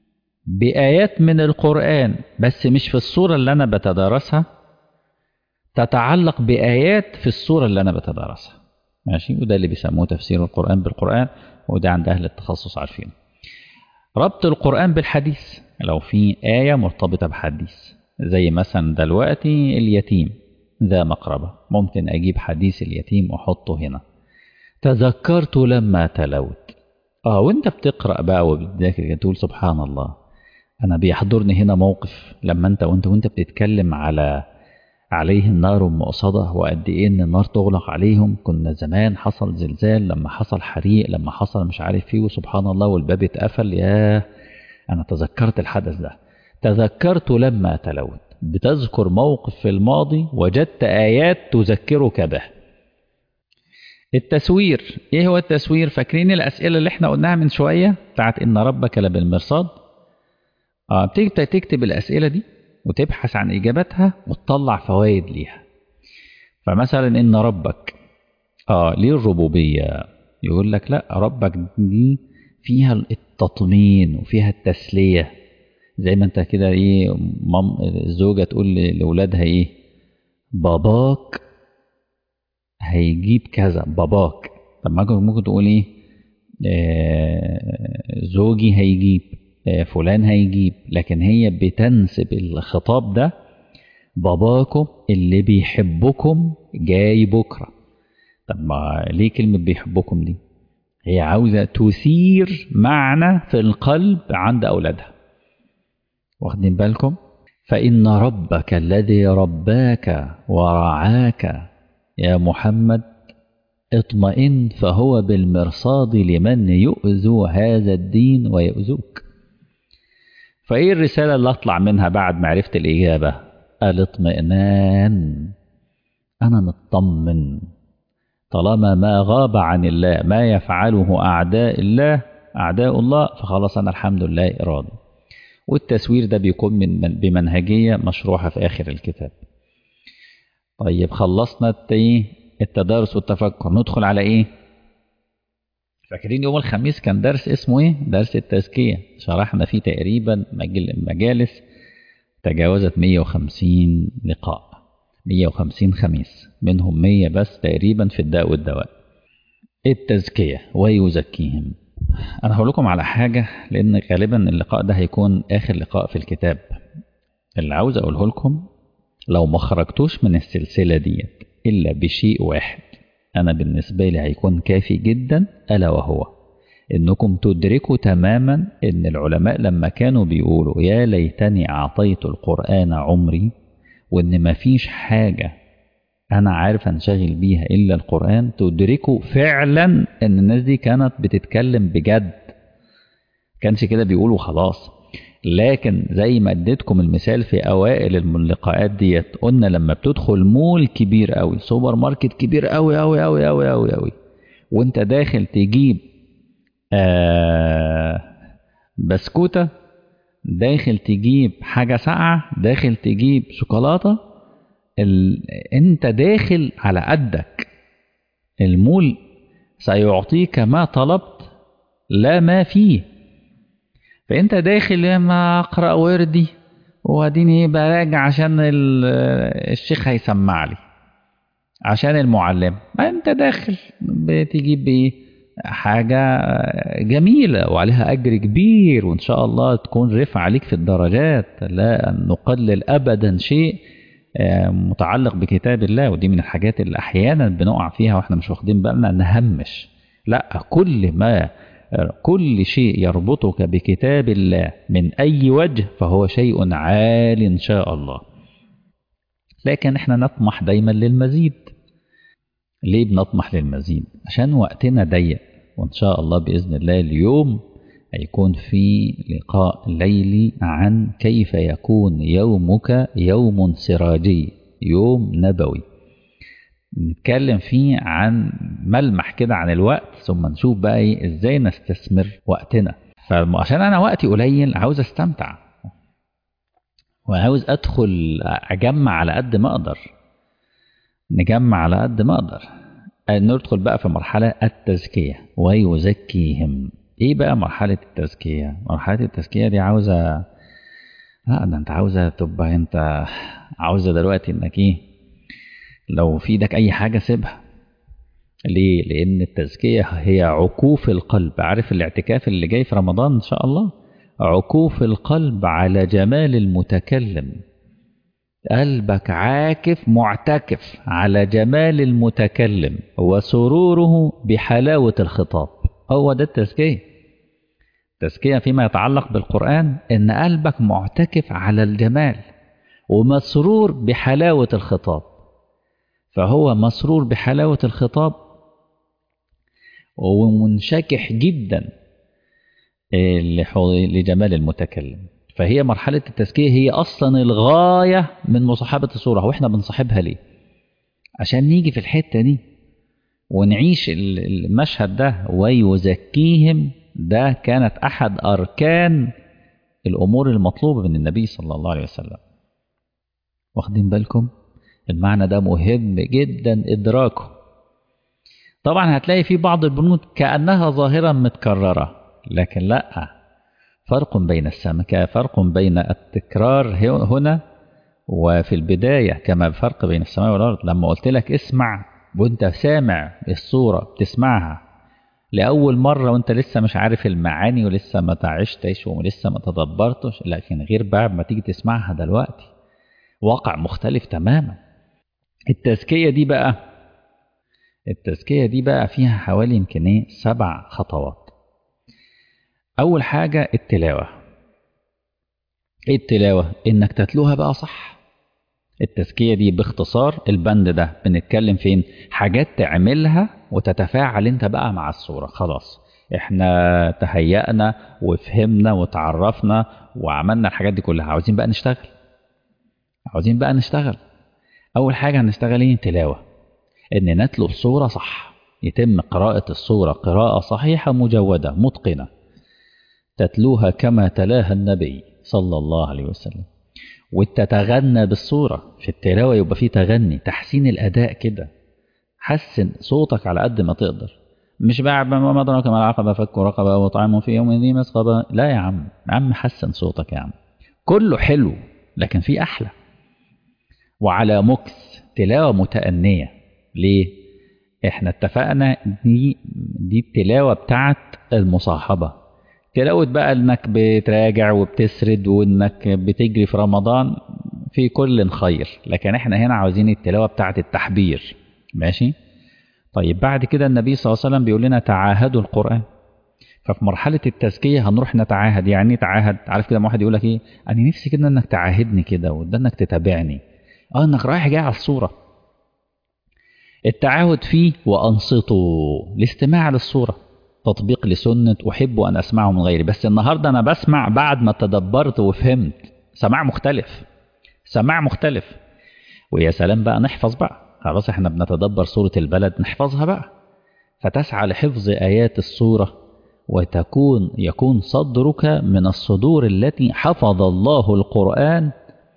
بآيات من القرآن بس مش في الصورة اللي أنا بتدارسها تتعلق بآيات في السورة اللي أنا بتدرسها ماشي وده اللي بيسموه تفسير القرآن بالقرآن وده عند أهل التخصص عارفين ربط القرآن بالحديث لو في آية مرتبطة بحديث زي مثلا دلوقتي اليتيم ذا مقربة ممكن أجيب حديث اليتيم وأحطه هنا تذكرت لما تلوت اه وانت بتقرأ بقى وبتذاكر تقول سبحان الله انا بيحضرني هنا موقف لما انت وانت وانت بتتكلم على عليهم نار مؤصدة وقد ايه ان النار تغلق عليهم كنا زمان حصل زلزال لما حصل حريق لما حصل مش عارف ايه وسبحان الله والباب اتقفل يا انا تذكرت الحدث ده تذكرت لما تلوت بتذكر موقف في الماضي وجدت آيات تذكرك به التسوير ايه هو التسوير فاكرين الاسئله اللي احنا قلناها من شويه بتاعت ان ربك لبالمرصاد اه بتبدا تكتب الاسئله دي وتبحث عن اجاباتها وتطلع فوائد ليها فمثلا ان ربك اه ليه الربوبيه يقول لك لا ربك دي فيها التطمين وفيها التسليه زي ما انت كده ايه مام الزوجه تقول لاولادها ايه باباك هيجيب كذا باباك طب ما ممكن تقول ايه آه زوجي هيجيب آه فلان هيجيب لكن هي بتنسب الخطاب ده باباكم اللي بيحبكم جاي بكره طب ما ليه كلمة بيحبكم دي هي عاوزة تثير معنى في القلب عند أولادها واخدين بالكم فإن ربك الذي رباك ورعاك يا محمد اطمئن فهو بالمرصاد لمن يؤذو هذا الدين ويؤذوك فايه الرسالة اللي اطلع منها بعد معرفة الإجابة الاطمئنان أنا مطمن طالما ما غاب عن الله ما يفعله أعداء الله أعداء الله فخلاص أنا الحمد لله راضي والتسوير ده بيكون من بمنهجية مشروحة في آخر الكتاب طيب خلصنا التدارس والتفكر ندخل على ايه فاكرين يوم الخميس كان درس اسمه ايه درس التزكية شرحنا فيه تقريبا مجالس تجاوزت 150 لقاء 150 خميس منهم 100 بس تقريبا في الداء والدواء التزكية ويزكيهم أنا هقول لكم على حاجة لأن غالبا اللقاء ده هيكون آخر لقاء في الكتاب اللي عاوز أقوله لكم لو ما خرجتوش من السلسلة ديت إلا بشيء واحد أنا بالنسبة لي هيكون كافي جدا ألا وهو إنكم تدركوا تماما إن العلماء لما كانوا بيقولوا يا ليتني أعطيت القرآن عمري وإن مفيش حاجة أنا عارف أنشغل بيها إلا القرآن تدركوا فعلا إن الناس دي كانت بتتكلم بجد كانش كده بيقولوا خلاص لكن زي ما اديتكم المثال في اوائل اللقاءات ديت قلنا لما بتدخل مول كبير قوي سوبر ماركت كبير قوي قوي قوي قوي قوي قوي وانت داخل تجيب آه بسكوته داخل تجيب حاجه ساقعه داخل تجيب شوكولاته ال... انت داخل على قدك المول سيعطيك ما طلبت لا ما فيه فانت داخل لما اقرا وردي واديني براجع عشان الشيخ هيسمع لي عشان المعلم ما انت داخل بتجيب ايه حاجة جميلة وعليها أجر كبير وإن شاء الله تكون رفع عليك في الدرجات لا نقلل أبدا شيء متعلق بكتاب الله ودي من الحاجات اللي أحيانا بنقع فيها وإحنا مش واخدين بالنا نهمش لا كل ما كل شيء يربطك بكتاب الله من أي وجه فهو شيء عال إن شاء الله لكن احنا نطمح دايما للمزيد ليه بنطمح للمزيد عشان وقتنا ضيق وإن شاء الله بإذن الله اليوم هيكون في لقاء ليلي عن كيف يكون يومك يوم سراجي يوم نبوي نتكلم فيه عن ملمح كده عن الوقت ثم نشوف بقى ايه ازاي نستثمر وقتنا فعشان انا وقتي قليل عاوز استمتع وعاوز ادخل اجمع على قد ما اقدر نجمع على قد ما اقدر ندخل بقى في مرحلة التزكية ويزكيهم ايه بقى مرحلة التزكية مرحلة التزكية دي عاوزة لا ده انت عاوزة تبقى انت عاوزة دلوقتي انك ايه لو في ايدك اي حاجه سيبها ليه لان التزكيه هي عكوف القلب عارف الاعتكاف اللي جاي في رمضان ان شاء الله عكوف القلب على جمال المتكلم قلبك عاكف معتكف على جمال المتكلم وسروره بحلاوة الخطاب هو ده التزكية التزكية فيما يتعلق بالقرآن إن قلبك معتكف على الجمال ومسرور بحلاوة الخطاب فهو مسرور بحلاوة الخطاب ومنشكح جدا لجمال المتكلم فهي مرحلة التزكية هي أصلا الغاية من مصاحبة الصورة وإحنا بنصاحبها ليه عشان نيجي في الحتة دي ونعيش المشهد ده ويزكيهم ده كانت أحد أركان الأمور المطلوبة من النبي صلى الله عليه وسلم واخدين بالكم المعنى ده مهم جدا إدراكه طبعا هتلاقي في بعض البنود كأنها ظاهرة متكررة لكن لا فرق بين السمكة فرق بين التكرار هنا وفي البداية كما فرق بين السماء والأرض لما قلت لك اسمع وانت سامع الصورة بتسمعها لأول مرة وانت لسه مش عارف المعاني ولسه ما تعشتش ولسه ما تدبرتش لكن غير بعد ما تيجي تسمعها دلوقتي واقع مختلف تماما التزكية دي بقى التزكية دي بقى فيها حوالي يمكن ايه سبع خطوات أول حاجة التلاوة إيه التلاوة؟ إنك تتلوها بقى صح التزكية دي باختصار البند ده بنتكلم فين؟ حاجات تعملها وتتفاعل أنت بقى مع الصورة خلاص إحنا تهيأنا وفهمنا وتعرفنا وعملنا الحاجات دي كلها عاوزين بقى نشتغل عاوزين بقى نشتغل أول حاجة هنشتغل إيه؟ تلاوة إن نتلو الصورة صح يتم قراءة الصورة قراءة صحيحة مجودة متقنة تتلوها كما تلاها النبي صلى الله عليه وسلم وتتغنى بالصورة في التلاوة يبقى فيه تغني تحسين الأداء كده حسن صوتك على قد ما تقدر مش بقى ما أدراك ما العقبة فك رقبة وطعام في يوم ذي مسغبة لا يا عم يا عم حسن صوتك يا عم كله حلو لكن في أحلى وعلى مكس تلاوة متأنية ليه؟ احنا اتفقنا دي دي التلاوة بتاعت المصاحبة تلاوة بقى انك بتراجع وبتسرد وانك بتجري في رمضان في كل خير لكن احنا هنا عاوزين التلاوة بتاعت التحبير ماشي طيب بعد كده النبي صلى الله عليه وسلم بيقول لنا تعاهدوا القرآن ففي مرحلة التزكية هنروح نتعاهد يعني تعاهد عارف كده واحد يقول لك ايه انا نفسي كده انك تعاهدني كده وده انك تتابعني اه انك رايح جاي على الصورة التعاهد فيه وانصتوا الاستماع للصوره تطبيق لسنة أحب أن أسمعه من غيري بس النهاردة أنا بسمع بعد ما تدبرت وفهمت سماع مختلف سماع مختلف ويا سلام بقى نحفظ بقى خلاص احنا بنتدبر سورة البلد نحفظها بقى فتسعى لحفظ آيات السورة وتكون يكون صدرك من الصدور التي حفظ الله القرآن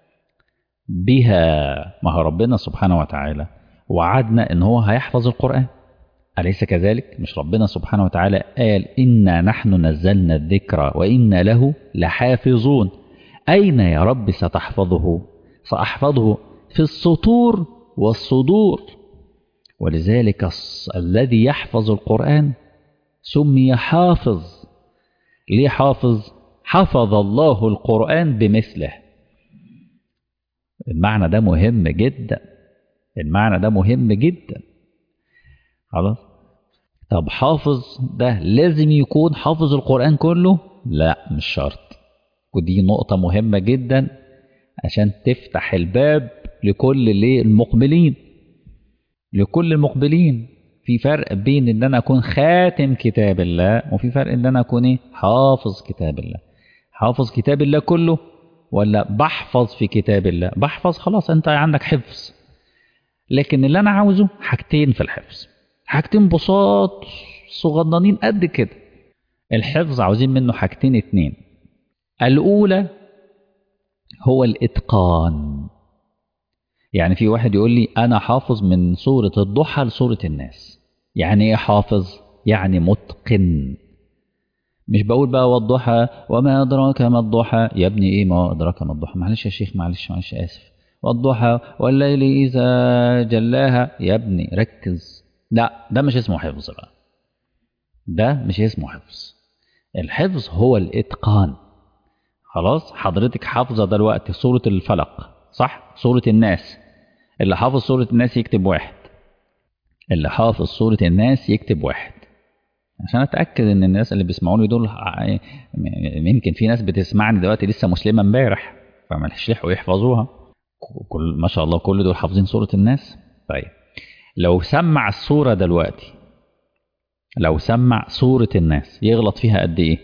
بها ما هو ربنا سبحانه وتعالى وعدنا ان هو هيحفظ القرآن أليس كذلك؟ مش ربنا سبحانه وتعالى قال إنا نحن نزلنا الذكر وإنا له لحافظون أين يا رب ستحفظه؟ سأحفظه في السطور والصدور ولذلك الذي يحفظ القرآن سمي حافظ ليه حافظ؟ حفظ الله القرآن بمثله المعنى ده مهم جدا المعنى ده مهم جدا خلاص طب حافظ ده لازم يكون حافظ القرآن كله لا مش شرط ودي نقطة مهمة جدا عشان تفتح الباب لكل اللي المقبلين لكل المقبلين في فرق بين ان انا اكون خاتم كتاب الله وفي فرق ان انا اكون ايه حافظ كتاب الله حافظ كتاب الله كله ولا بحفظ في كتاب الله بحفظ خلاص انت عندك حفظ لكن اللي انا عاوزه حاجتين في الحفظ حاجتين بساط صغننين قد كده الحفظ عاوزين منه حاجتين اتنين الأولى هو الإتقان يعني في واحد يقول لي أنا حافظ من سورة الضحى لسورة الناس يعني إيه حافظ؟ يعني متقن مش بقول بقى والضحى وما أدراك ما الضحى يا ابني إيه ما أدراك ما الضحى معلش يا شيخ معلش معلش آسف والضحى والليل إذا جلاها يا ابني ركز لا ده مش اسمه حفظ بقى ده مش اسمه حفظ الحفظ هو الإتقان خلاص حضرتك حافظة دلوقتي سورة الفلق صح سورة الناس اللي حافظ سورة الناس يكتب واحد اللي حافظ سورة الناس يكتب واحد عشان اتاكد ان الناس اللي بيسمعوني دول يمكن في ناس بتسمعني دلوقتي لسه مسلمه امبارح فما يلحقوا يحفظوها كل ما شاء الله كل دول حافظين سوره الناس طيب لو سمع السوره دلوقتي لو سمع سوره الناس يغلط فيها قد ايه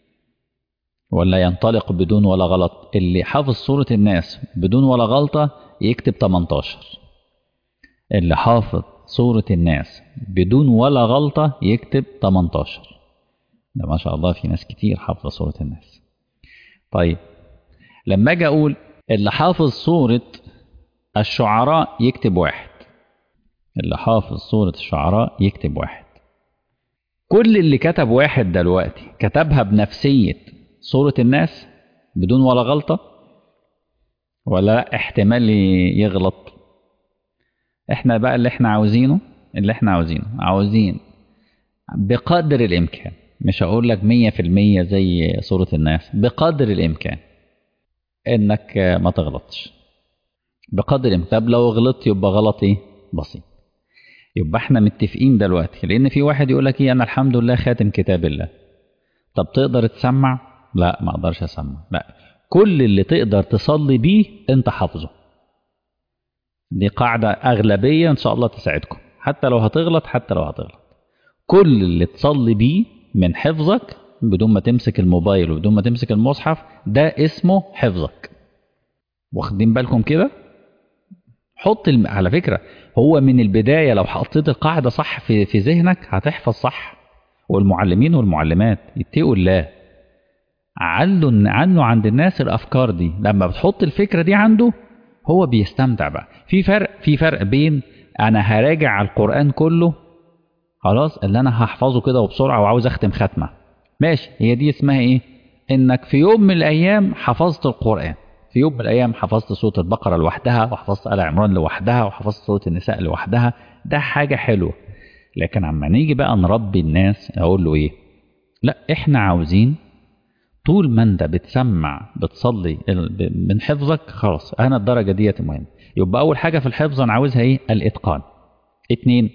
ولا ينطلق بدون ولا غلط اللي حافظ سوره الناس بدون ولا غلطه يكتب 18 اللي حافظ سورة الناس بدون ولا غلطة يكتب 18 ده ما شاء الله في ناس كتير حافظة سورة الناس طيب لما اجي اقول اللي حافظ سورة الشعراء يكتب واحد اللي حافظ سورة الشعراء يكتب واحد كل اللي كتب واحد دلوقتي كتبها بنفسية سورة الناس بدون ولا غلطة ولا احتمال يغلط احنا بقى اللي احنا عاوزينه اللي احنا عاوزينه عاوزين بقدر الامكان مش هقول لك مية في المية زي سورة الناس بقدر الامكان انك ما تغلطش بقدر الامكان طب لو غلطت يبقى غلط ايه بسيط يبقى احنا متفقين دلوقتي لان في واحد يقول لك ايه انا الحمد لله خاتم كتاب الله طب تقدر تسمع لا ما اقدرش اسمع لا كل اللي تقدر تصلي بيه انت حافظه دي قاعدة أغلبية إن شاء الله تساعدكم حتى لو هتغلط حتى لو هتغلط كل اللي تصلي بيه من حفظك بدون ما تمسك الموبايل وبدون ما تمسك المصحف ده اسمه حفظك واخدين بالكم كده حط الم... على فكرة هو من البداية لو حطيت القاعدة صح في, في ذهنك هتحفظ صح والمعلمين والمعلمات يتقوا الله علوا عنه عند الناس الأفكار دي لما بتحط الفكرة دي عنده هو بيستمتع بقى في فرق في فرق بين انا هراجع على القران كله خلاص اللي انا هحفظه كده وبسرعه وعاوز اختم ختمه ماشي هي دي اسمها ايه انك في يوم من الايام حفظت القران في يوم من الايام حفظت سوره البقره لوحدها وحفظت ال عمران لوحدها وحفظت سوره النساء لوحدها ده حاجه حلوه لكن عما نيجي بقى نربي الناس اقول له ايه لا احنا عاوزين طول ما انت بتسمع بتصلي من حفظك خلاص انا الدرجه ديت مهم يبقى اول حاجه في الحفظ انا عاوزها ايه الاتقان اتنين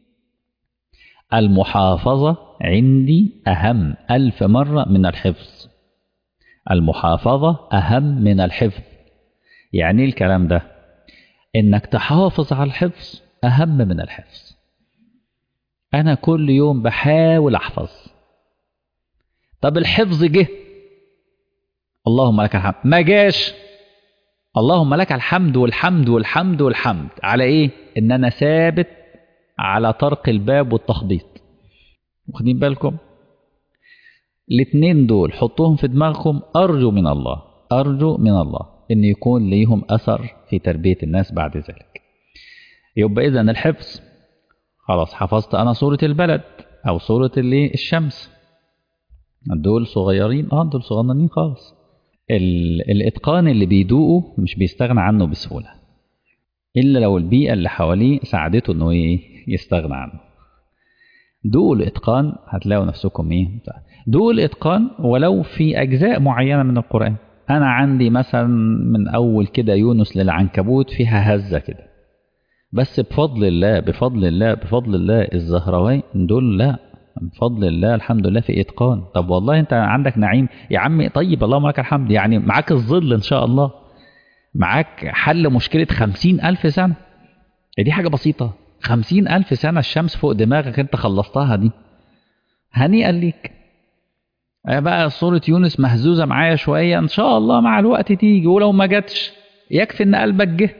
المحافظه عندي اهم الف مره من الحفظ المحافظه اهم من الحفظ يعني ايه الكلام ده انك تحافظ على الحفظ اهم من الحفظ انا كل يوم بحاول احفظ طب الحفظ جه اللهم لك الحمد ما جاش اللهم لك الحمد والحمد والحمد والحمد على ايه ان انا ثابت على طرق الباب والتخبيط واخدين بالكم الاثنين دول حطوهم في دماغكم ارجو من الله ارجو من الله ان يكون ليهم اثر في تربيه الناس بعد ذلك يبقى اذا الحفظ خلاص حفظت انا سوره البلد او سوره اللي الشمس دول صغيرين اه دول صغننين خالص الاتقان اللي بيدوقه مش بيستغنى عنه بسهوله الا لو البيئه اللي حواليه ساعدته انه ايه يستغنى عنه دوقوا الاتقان هتلاقوا نفسكم ايه دوقوا الاتقان ولو في اجزاء معينه من القران انا عندي مثلا من اول كده يونس للعنكبوت فيها هزه كده بس بفضل الله بفضل الله بفضل الله الزهروين دول لا بفضل الله الحمد لله في اتقان طب والله انت عندك نعيم يا عم طيب اللهم لك الحمد يعني معاك الظل ان شاء الله معاك حل مشكلة خمسين ألف سنة دي حاجة بسيطة خمسين ألف سنة الشمس فوق دماغك انت خلصتها دي هنيئا ليك بقى صورة يونس مهزوزة معايا شوية ان شاء الله مع الوقت تيجي ولو ما جاتش يكفي ان قلبك جه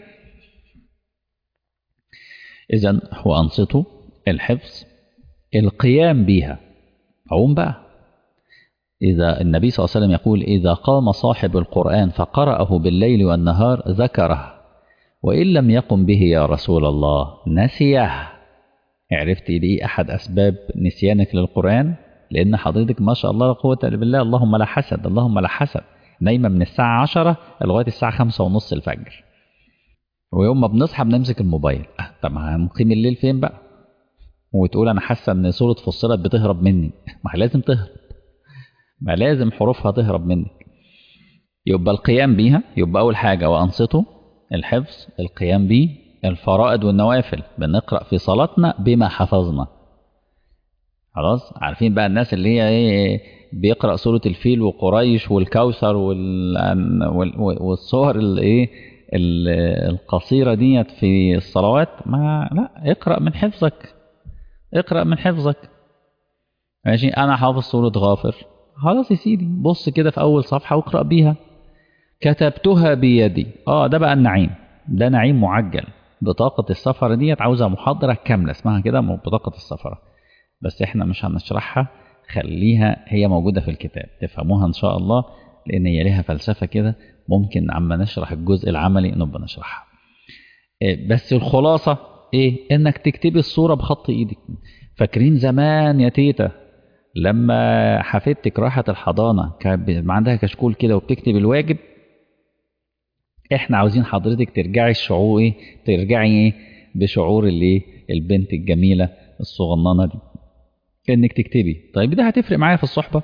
اذا هو انصته الحفظ القيام بها عوم بقى إذا النبي صلى الله عليه وسلم يقول إذا قام صاحب القرآن فقرأه بالليل والنهار ذكره وإن لم يقم به يا رسول الله نسيه عرفت ليه أحد أسباب نسيانك للقرآن لأن حضرتك ما شاء الله لا قوة إلا بالله اللهم لا حسد اللهم لا حسد نايمة من الساعة عشرة لغاية الساعة خمسة ونص الفجر ويوم ما بنصحى بنمسك الموبايل أه طب ما هنقيم الليل فين بقى وتقول انا حاسه ان سوره فصلت بتهرب مني ما هي لازم تهرب ما لازم حروفها تهرب منك يبقى القيام بيها يبقى اول حاجه وانصته الحفظ القيام بيه الفرائض والنوافل بنقرا في صلاتنا بما حفظنا خلاص عارفين بقى الناس اللي هي ايه بيقرا سوره الفيل وقريش والكوثر وال... وال... والصور الايه القصيره ديت في الصلوات ما لا اقرا من حفظك اقرا من حفظك ماشي انا حافظ سوره غافر خلاص يا سيدي بص كده في اول صفحه واقرا بيها كتبتها بيدي اه ده بقى النعيم ده نعيم معجل بطاقة السفر ديت عاوزة محاضرة كاملة اسمها كده بطاقة السفر بس احنا مش هنشرحها خليها هي موجودة في الكتاب تفهموها ان شاء الله لان هي ليها فلسفة كده ممكن عما نشرح الجزء العملي نبقى نشرحها بس الخلاصة ايه انك تكتبي الصورة بخط ايدك فاكرين زمان يا تيتا لما حفيدتك راحت الحضانة كان عندها كشكول كده وبتكتب الواجب احنا عاوزين حضرتك ترجعي الشعور ايه ترجعي ايه بشعور اللي البنت الجميلة الصغننة دي انك تكتبي طيب ده هتفرق معايا في الصحبة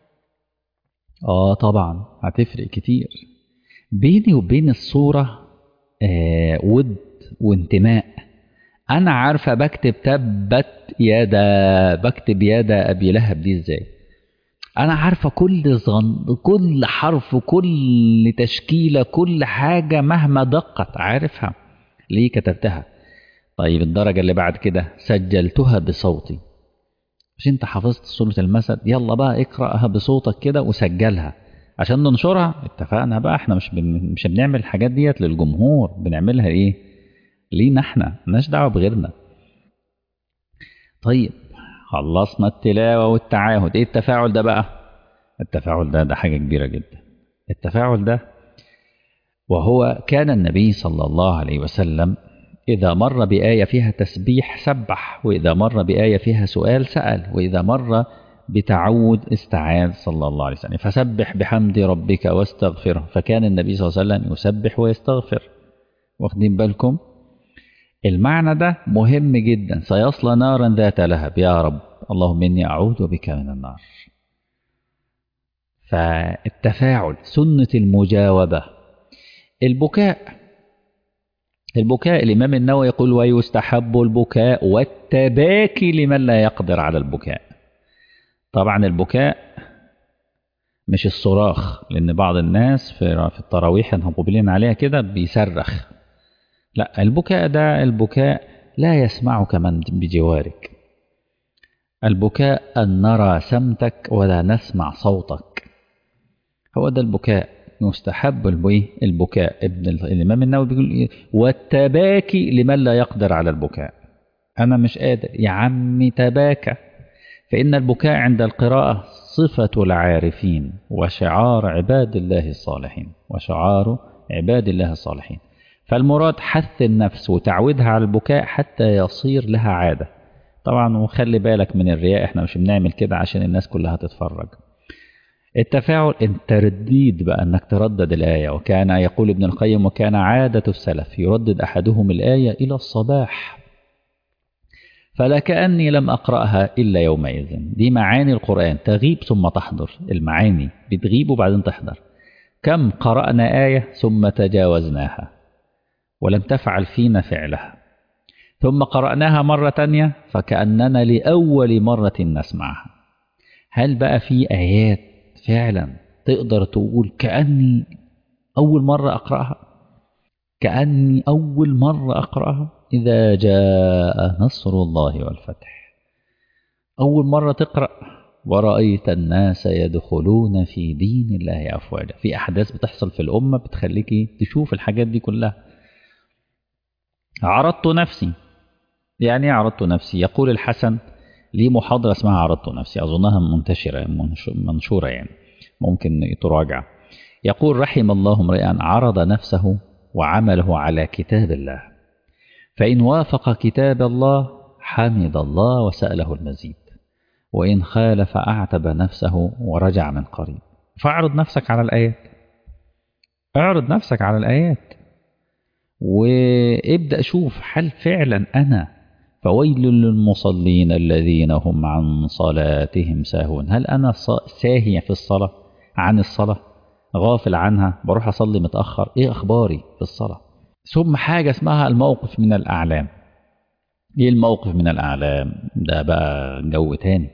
اه طبعا هتفرق كتير بيني وبين الصورة آه ود وانتماء انا عارفة بكتب تبت يدا بكتب يدا ابي لهب دي ازاي انا عارفه كل زغن كل حرف كل تشكيله كل حاجه مهما دقت عارفها ليه كتبتها طيب الدرجه اللي بعد كده سجلتها بصوتي مش انت حفظت سوره المسد يلا بقى اقراها بصوتك كده وسجلها عشان ننشرها اتفقنا بقى احنا مش بن... مش بنعمل الحاجات ديت للجمهور بنعملها ايه لينا احنا مالناش دعوه بغيرنا طيب خلصنا التلاوة والتعاهد ايه التفاعل ده بقى التفاعل ده ده حاجة كبيرة جدا التفاعل ده وهو كان النبي صلى الله عليه وسلم إذا مر بآية فيها تسبيح سبح وإذا مر بآية فيها سؤال سأل وإذا مر بتعود استعاذ صلى الله عليه وسلم فسبح بحمد ربك واستغفره فكان النبي صلى الله عليه وسلم يسبح ويستغفر واخدين بالكم المعنى ده مهم جدا سيصلى نارا ذات لهب يا رب اللهم إني أعوذ بك من النار فالتفاعل سنة المجاوبة البكاء البكاء الإمام النووي يقول ويستحب البكاء والتباكي لمن لا يقدر على البكاء طبعا البكاء مش الصراخ لأن بعض الناس في في التراويح مقبلين عليها كده بيصرخ لا البكاء ده البكاء لا يسمعك من بجوارك البكاء أن نرى سمتك ولا نسمع صوتك هو ده البكاء يستحب البكاء ابن الإمام النووي بيقول إيه والتباكي لمن لا يقدر على البكاء أنا مش قادر يا عمي تباكى فإن البكاء عند القراءة صفة العارفين وشعار عباد الله الصالحين وشعار عباد الله الصالحين فالمراد حث النفس وتعويدها على البكاء حتى يصير لها عادة طبعا وخلي بالك من الرياء احنا مش بنعمل كده عشان الناس كلها تتفرج التفاعل الترديد بقى انك تردد الآية وكان يقول ابن القيم وكان عادة السلف يردد أحدهم الآية إلى الصباح فلكأني لم أقرأها إلا يومئذ دي معاني القرآن تغيب ثم تحضر المعاني بتغيب وبعدين تحضر كم قرأنا آية ثم تجاوزناها ولم تفعل فينا فعلها ثم قرأناها مرة تانية فكأننا لأول مرة نسمعها هل بقى في آيات فعلا تقدر تقول كأني أول مرة أقرأها كأني أول مرة أقرأها إذا جاء نصر الله والفتح أول مرة تقرأ ورأيت الناس يدخلون في دين الله أفواجا في أحداث بتحصل في الأمة بتخليكي تشوف الحاجات دي كلها عرضت نفسي يعني عرضت نفسي يقول الحسن لي محاضرة اسمها عرضت نفسي أظنها منتشرة منشورة يعني ممكن تراجع يقول رحم الله امرئا عرض نفسه وعمله على كتاب الله فإن وافق كتاب الله حمد الله وسأله المزيد وإن خالف أعتب نفسه ورجع من قريب فاعرض نفسك على الآيات اعرض نفسك على الآيات وابدأ شوف هل فعلا أنا فويل للمصلين الذين هم عن صلاتهم ساهون هل أنا ساهي في الصلاة عن الصلاة غافل عنها بروح أصلي متأخر إيه أخباري في الصلاة ثم حاجة اسمها الموقف من الأعلام إيه الموقف من الأعلام ده بقى جو تاني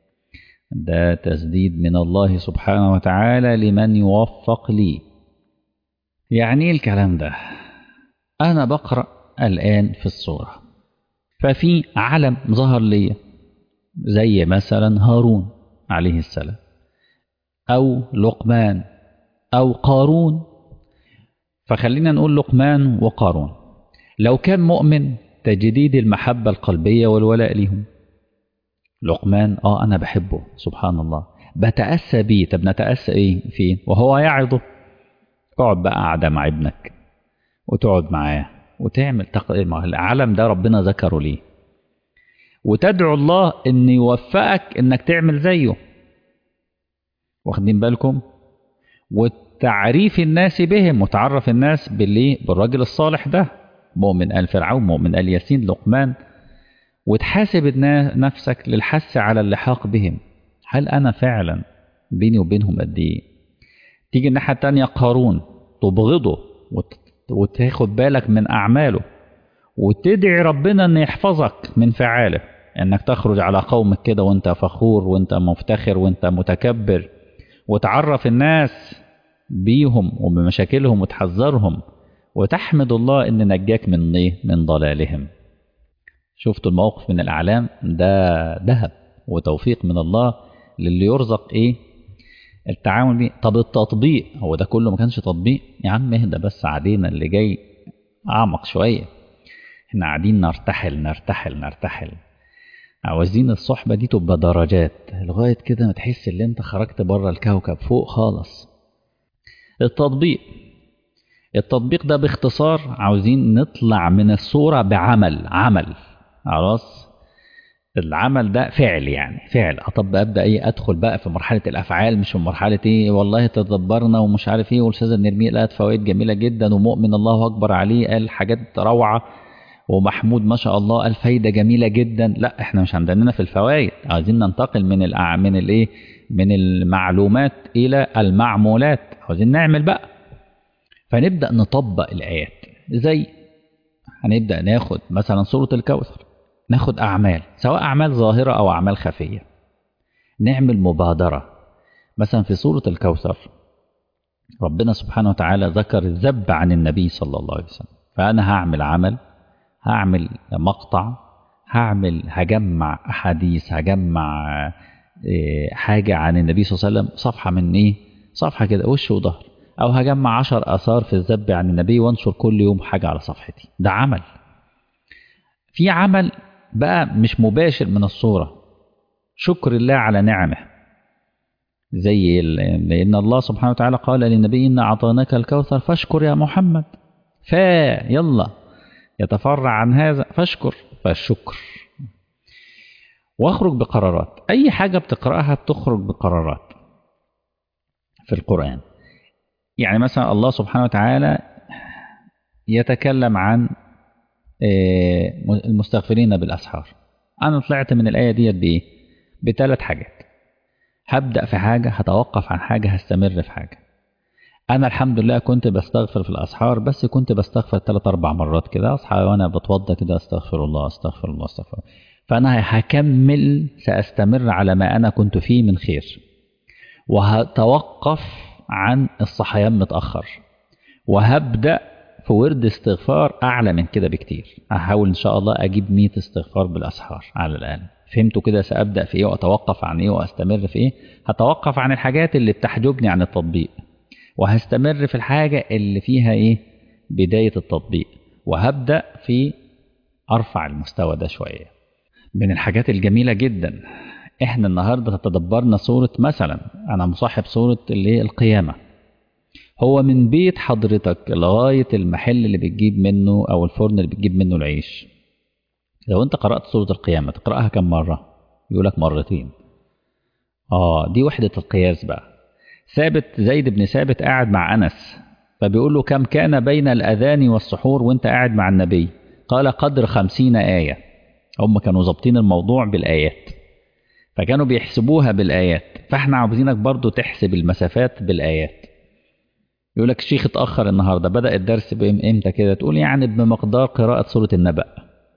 ده تسديد من الله سبحانه وتعالى لمن يوفق لي يعني ايه الكلام ده أنا بقرأ الآن في الصورة ففي علم ظهر لي زي مثلا هارون عليه السلام أو لقمان أو قارون فخلينا نقول لقمان وقارون لو كان مؤمن تجديد المحبة القلبية والولاء لهم لقمان اه انا بحبه سبحان الله بتأسى بيه طب نتأسى ايه فين وهو يعظه اقعد بقى قاعدة مع ابنك وتقعد معاه وتعمل تقرير العالم ده ربنا ذكره ليه وتدعو الله ان يوفقك انك تعمل زيه واخدين بالكم وتعريف الناس بهم وتعرف الناس بالليه بالراجل الصالح ده مؤمن آل فرعون مؤمن آل ياسين لقمان وتحاسب نفسك للحث على اللحاق بهم هل أنا فعلا بيني وبينهم قد إيه تيجي الناحية التانية قارون تبغضه وتاخد بالك من أعماله وتدعي ربنا أن يحفظك من فعاله أنك تخرج على قومك كده وأنت فخور وأنت مفتخر وأنت متكبر وتعرف الناس بيهم وبمشاكلهم وتحذرهم وتحمد الله أن نجاك من إيه؟ من ضلالهم شفتوا الموقف من الأعلام ده ذهب وتوفيق من الله للي يرزق إيه التعامل بيه طب التطبيق هو ده كله ما كانش تطبيق يا عم اهدى بس علينا اللي جاي أعمق شوية احنا قاعدين نرتحل نرتحل نرتحل عاوزين الصحبة دي تبقى درجات لغاية كده ما تحس ان انت خرجت بره الكوكب فوق خالص التطبيق التطبيق ده باختصار عاوزين نطلع من الصورة بعمل عمل خلاص العمل ده فعل يعني فعل طب ابدا ايه ادخل بقى في مرحله الافعال مش في مرحله ايه والله تدبرنا ومش عارف ايه والاستاذه نرميه لقت فوائد جميله جدا ومؤمن الله اكبر عليه قال حاجات روعه ومحمود ما شاء الله قال فايده جميله جدا لا احنا مش عندنا في الفوائد عايزين ننتقل من الأع... من الايه من المعلومات الى المعمولات عايزين نعمل بقى فنبدا نطبق الايات زي هنبدا ناخد مثلا سوره الكوثر ناخد أعمال سواء أعمال ظاهرة أو أعمال خفية نعمل مبادرة مثلا في سورة الكوثر ربنا سبحانه وتعالى ذكر الذب عن النبي صلى الله عليه وسلم فأنا هعمل عمل هعمل مقطع هعمل هجمع أحاديث هجمع حاجة عن النبي صلى الله عليه وسلم صفحة من إيه صفحة كده وش وظهر أو هجمع عشر آثار في الذب عن النبي وانشر كل يوم حاجة على صفحتي ده عمل في عمل بقى مش مباشر من الصورة شكر الله على نعمه زي لأن الله سبحانه وتعالى قال للنبي إن أعطيناك الكوثر فاشكر يا محمد فا يلا يتفرع عن هذا فاشكر فالشكر واخرج بقرارات أي حاجة بتقرأها بتخرج بقرارات في القرآن يعني مثلا الله سبحانه وتعالى يتكلم عن المستغفرين بالأسحار أنا طلعت من الآية ديت بإيه؟ بثلاث حاجات هبدأ في حاجة هتوقف عن حاجة هستمر في حاجة أنا الحمد لله كنت بستغفر في الأسحار بس كنت بستغفر ثلاث أربع مرات كده أصحى وأنا بتوضى كده أستغفر الله أستغفر الله أستغفر الله فأنا هكمل سأستمر على ما أنا كنت فيه من خير وهتوقف عن الصحيان متأخر وهبدأ في ورد استغفار أعلى من كده بكتير هحاول إن شاء الله أجيب 100 استغفار بالأسحار على الأقل فهمتوا كده سأبدأ في إيه وأتوقف عن إيه وأستمر في إيه هتوقف عن الحاجات اللي بتحجبني عن التطبيق وهستمر في الحاجة اللي فيها إيه بداية التطبيق وهبدأ في أرفع المستوى ده شوية من الحاجات الجميلة جدا إحنا النهاردة تدبرنا صورة مثلا أنا مصاحب صورة اللي هي القيامة هو من بيت حضرتك لغاية المحل اللي بتجيب منه أو الفرن اللي بتجيب منه العيش لو أنت قرأت سورة القيامة تقرأها كم مرة يقولك مرتين آه دي وحدة القياس بقى ثابت زيد بن ثابت قاعد مع أنس فبيقول له كم كان بين الأذان والسحور وانت قاعد مع النبي قال قدر خمسين آية هم كانوا ظابطين الموضوع بالآيات فكانوا بيحسبوها بالآيات فاحنا عاوزينك برضو تحسب المسافات بالآيات يقول لك الشيخ اتأخر النهاردة بدأ الدرس امتى كده تقول يعني بمقدار قراءة سورة النبأ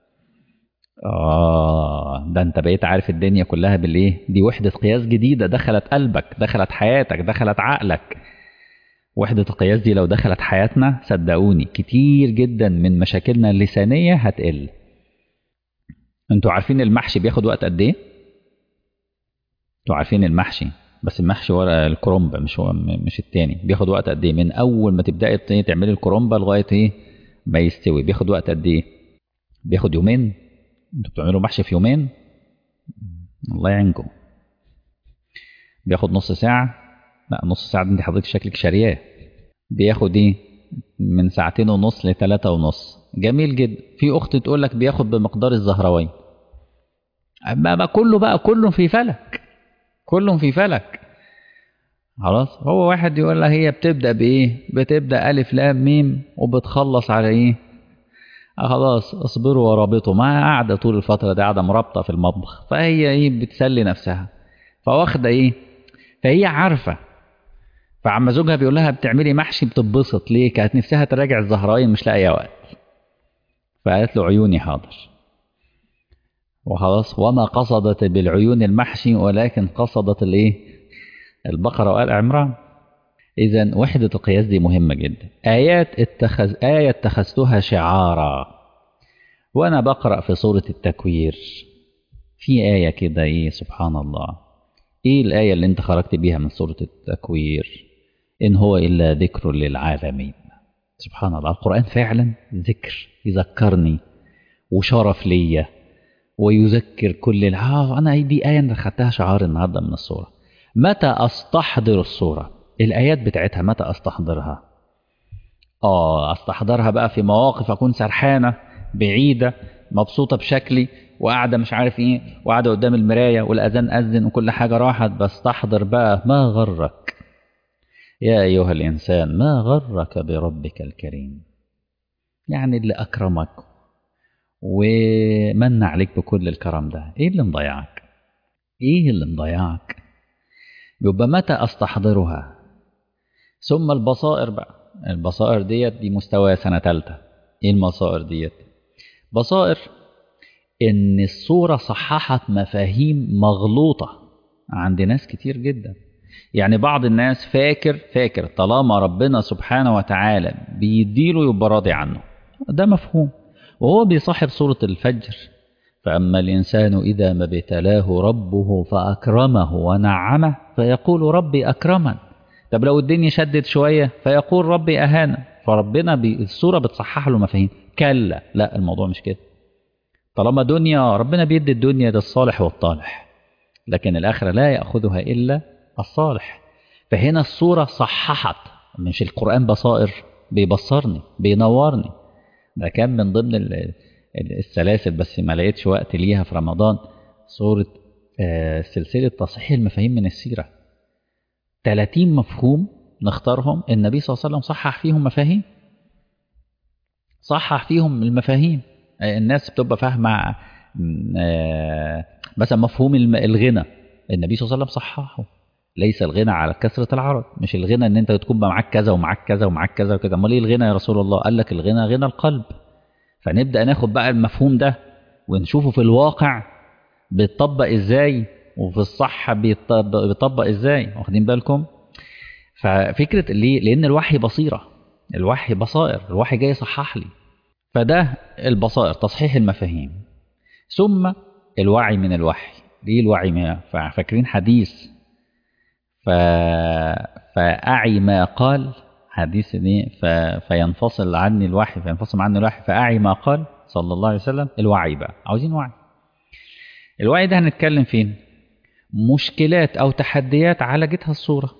آه ده أنت بقيت عارف الدنيا كلها بالإيه؟ دي وحدة قياس جديدة دخلت قلبك دخلت حياتك دخلت عقلك وحدة القياس دي لو دخلت حياتنا صدقوني كتير جدا من مشاكلنا اللسانية هتقل انتوا عارفين المحشي بياخد وقت قد ايه؟ انتوا عارفين المحشي بس المحشي ورق الكرنب مش هو مش التاني بياخد وقت قد ايه؟ من أول ما تبدأي تعملي الكرنبة لغاية ايه؟ ما يستوي بياخد وقت قد ايه؟ بياخد يومين؟ انتوا بتعملوا محشي في يومين؟ الله يعينكم بياخد نص ساعة لا نص ساعة دي حضرتك شكلك شارياه بياخد ايه من ساعتين ونص لثلاثة ونص جميل جدا في اخت تقول لك بياخد بمقدار الزهروين ما بقى كله بقى كله في فلك كله في فلك خلاص هو واحد يقول لها هي بتبدا بايه بتبدا الف لام ميم وبتخلص على ايه آه خلاص اصبروا ورابطوا ما قاعده طول الفتره دي قاعده مرابطه في المطبخ فهي ايه بتسلي نفسها فواخده ايه فهي عارفه فعما زوجها بيقول لها بتعملي محشي بتتبسط ليه كانت نفسها تراجع الزهراين مش لاقيه وقت فقالت له عيوني حاضر وخلاص وما قصدت بالعيون المحشي ولكن قصدت الايه البقره وآل عمران اذا وحده القياس دي مهمه جدا ايات اتخذ ايه اتخذتها شعارا وانا بقرا في سوره التكوير في ايه كده ايه سبحان الله ايه الايه اللي انت خرجت بيها من سوره التكوير إن هو إلا ذكر للعالمين سبحان الله القرآن فعلا ذكر يذكرني وشرف ليا ويذكر كل الع... أنا دي آية أنا خدتها شعار النهاردة من الصورة متى أستحضر الصورة الآيات بتاعتها متى أستحضرها آه أستحضرها بقى في مواقف أكون سرحانة بعيدة مبسوطة بشكلي وقاعدة مش عارف إيه وقاعدة قدام المراية والأذان أذن وكل حاجة راحت بستحضر بقى ما غرك يا أيها الإنسان ما غرك بربك الكريم يعني اللي أكرمك ومن عليك بكل الكرم ده إيه اللي مضيعك إيه اللي مضيعك يبقى متى أستحضرها ثم البصائر بقى البصائر ديت دي مستوى سنة تالتة إيه البصائر ديت بصائر إن الصورة صححت مفاهيم مغلوطة عند ناس كتير جدا يعني بعض الناس فاكر فاكر طالما ربنا سبحانه وتعالى بيديله يبقى راضي عنه ده مفهوم وهو بيصاحب سورة الفجر فأما الإنسان إذا ما ابتلاه ربه فأكرمه ونعمه فيقول ربي أكرمن طب لو الدنيا شدت شوية فيقول ربي أهانا فربنا بي السورة بتصحح له مفاهيم كلا لا الموضوع مش كده طالما دنيا ربنا بيدي الدنيا للصالح والطالح لكن الآخرة لا يأخذها إلا الصالح فهنا الصورة صححت مش القرآن بصائر بيبصرني بينورني ده كان من ضمن السلاسل بس ما لقيتش وقت ليها في رمضان صورة سلسلة تصحيح المفاهيم من السيرة 30 مفهوم نختارهم النبي صلى الله عليه وسلم صحح فيهم مفاهيم صحح فيهم المفاهيم الناس بتبقى فاهمة مثلا مفهوم الغنى النبي صلى الله عليه وسلم صححه ليس الغنى على كثرة العرض مش الغنى ان انت تكون معاك كذا ومعاك كذا ومعاك كذا وكذا امال ايه الغنى يا رسول الله قال لك الغنى غنى القلب فنبدا ناخد بقى المفهوم ده ونشوفه في الواقع بيتطبق ازاي وفي الصحة بيطبق, بيطبق ازاي واخدين بالكم ففكرة ليه لان الوحي بصيرة الوحي بصائر الوحي جاي يصحح لي فده البصائر تصحيح المفاهيم ثم الوعي من الوحي ليه الوعي من فاكرين حديث ف... فأعي ما قال حديث دي ف... فينفصل عني الوحي فينفصل عني الوحي فأعي ما قال صلى الله عليه وسلم الوعي بقى عاوزين وعي الوعي ده هنتكلم فين مشكلات أو تحديات عالجتها الصورة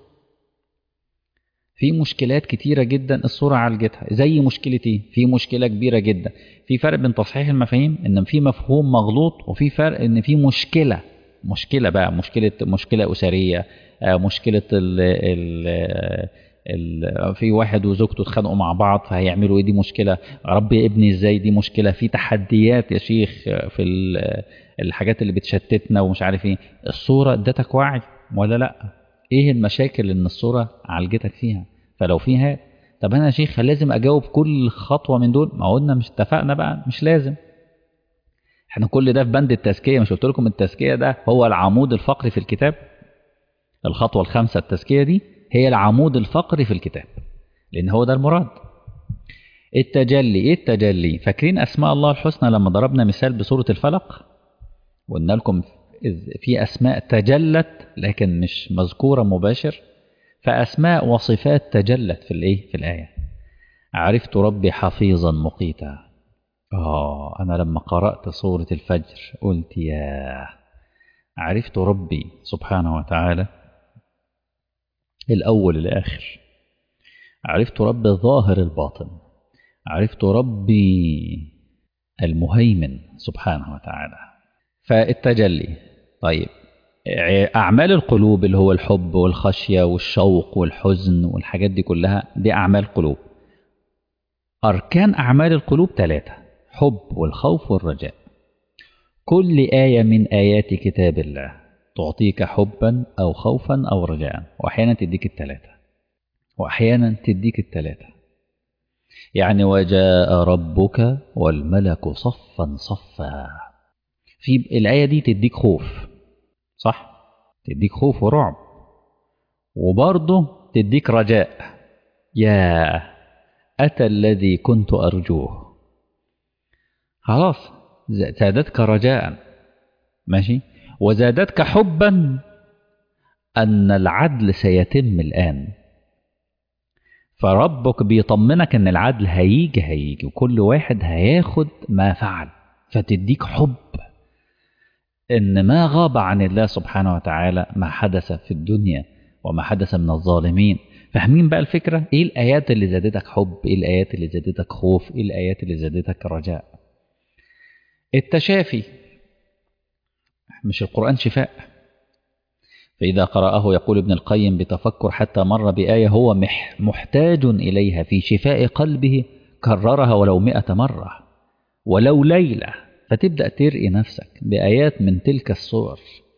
في مشكلات كتيرة جدا الصورة عالجتها زي مشكلة ايه؟ في مشكلة كبيرة جدا في فرق بين تصحيح المفاهيم ان في مفهوم مغلوط وفي فرق ان في مشكلة مشكلة بقى مشكلة مشكلة أسرية مشكلة ال ال ال- في واحد وزوجته اتخانقوا مع بعض فهيعملوا ايه دي مشكله ربي ابني ازاي دي مشكله في تحديات يا شيخ في ال- الحاجات اللي بتشتتنا ومش عارف ايه الصوره ادتك وعي ولا لا ايه المشاكل اللي الصوره عالجتك فيها فلو فيها طب انا يا شيخ لازم اجاوب كل خطوه من دول ما قلنا مش اتفقنا بقى مش لازم احنا كل ده في بند التزكيه مش قلت لكم التزكيه ده هو العمود الفقري في الكتاب الخطوه الخامسه التزكيه دي هي العمود الفقري في الكتاب لان هو ده المراد التجلي ايه التجلي فاكرين اسماء الله الحسنى لما ضربنا مثال بسوره الفلق وقلنا لكم إذ- في اسماء تجلت لكن مش مذكوره مباشر فاسماء وصفات تجلت في الايه في الايه عرفت ربي حفيظا مقيتا اه انا لما قرات سوره الفجر قلت يا عرفت ربي سبحانه وتعالى الأول الآخر عرفت رب الظاهر الباطن عرفت ربي المهيمن سبحانه وتعالى فالتجلي طيب أعمال القلوب اللي هو الحب والخشية والشوق والحزن والحاجات دي كلها دي أعمال قلوب أركان أعمال القلوب ثلاثة حب والخوف والرجاء كل آية من آيات كتاب الله تعطيك حبا أو خوفا أو رجاء وأحيانا تديك الثلاثة وأحيانا تديك الثلاثة يعني وجاء ربك والملك صفا صفا في الآية دي تديك خوف صح تديك خوف ورعب وبرضه تديك رجاء يا أتى الذي كنت أرجوه خلاص زادتك رجاء ماشي وزادتك حبا أن العدل سيتم الآن فربك بيطمنك أن العدل هيجي هيجي وكل واحد هياخد ما فعل فتديك حب إن ما غاب عن الله سبحانه وتعالى ما حدث في الدنيا وما حدث من الظالمين فاهمين بقى الفكرة؟ إيه الآيات اللي زادتك حب؟ إيه الآيات اللي زادتك خوف؟ إيه الآيات اللي زادتك رجاء؟ التشافي مش القرآن شفاء فإذا قرأه يقول ابن القيم بتفكر حتى مر بآية هو مح محتاج إليها في شفاء قلبه كررها ولو مئة مرة ولو ليلة فتبدأ ترئي نفسك بآيات من تلك الصور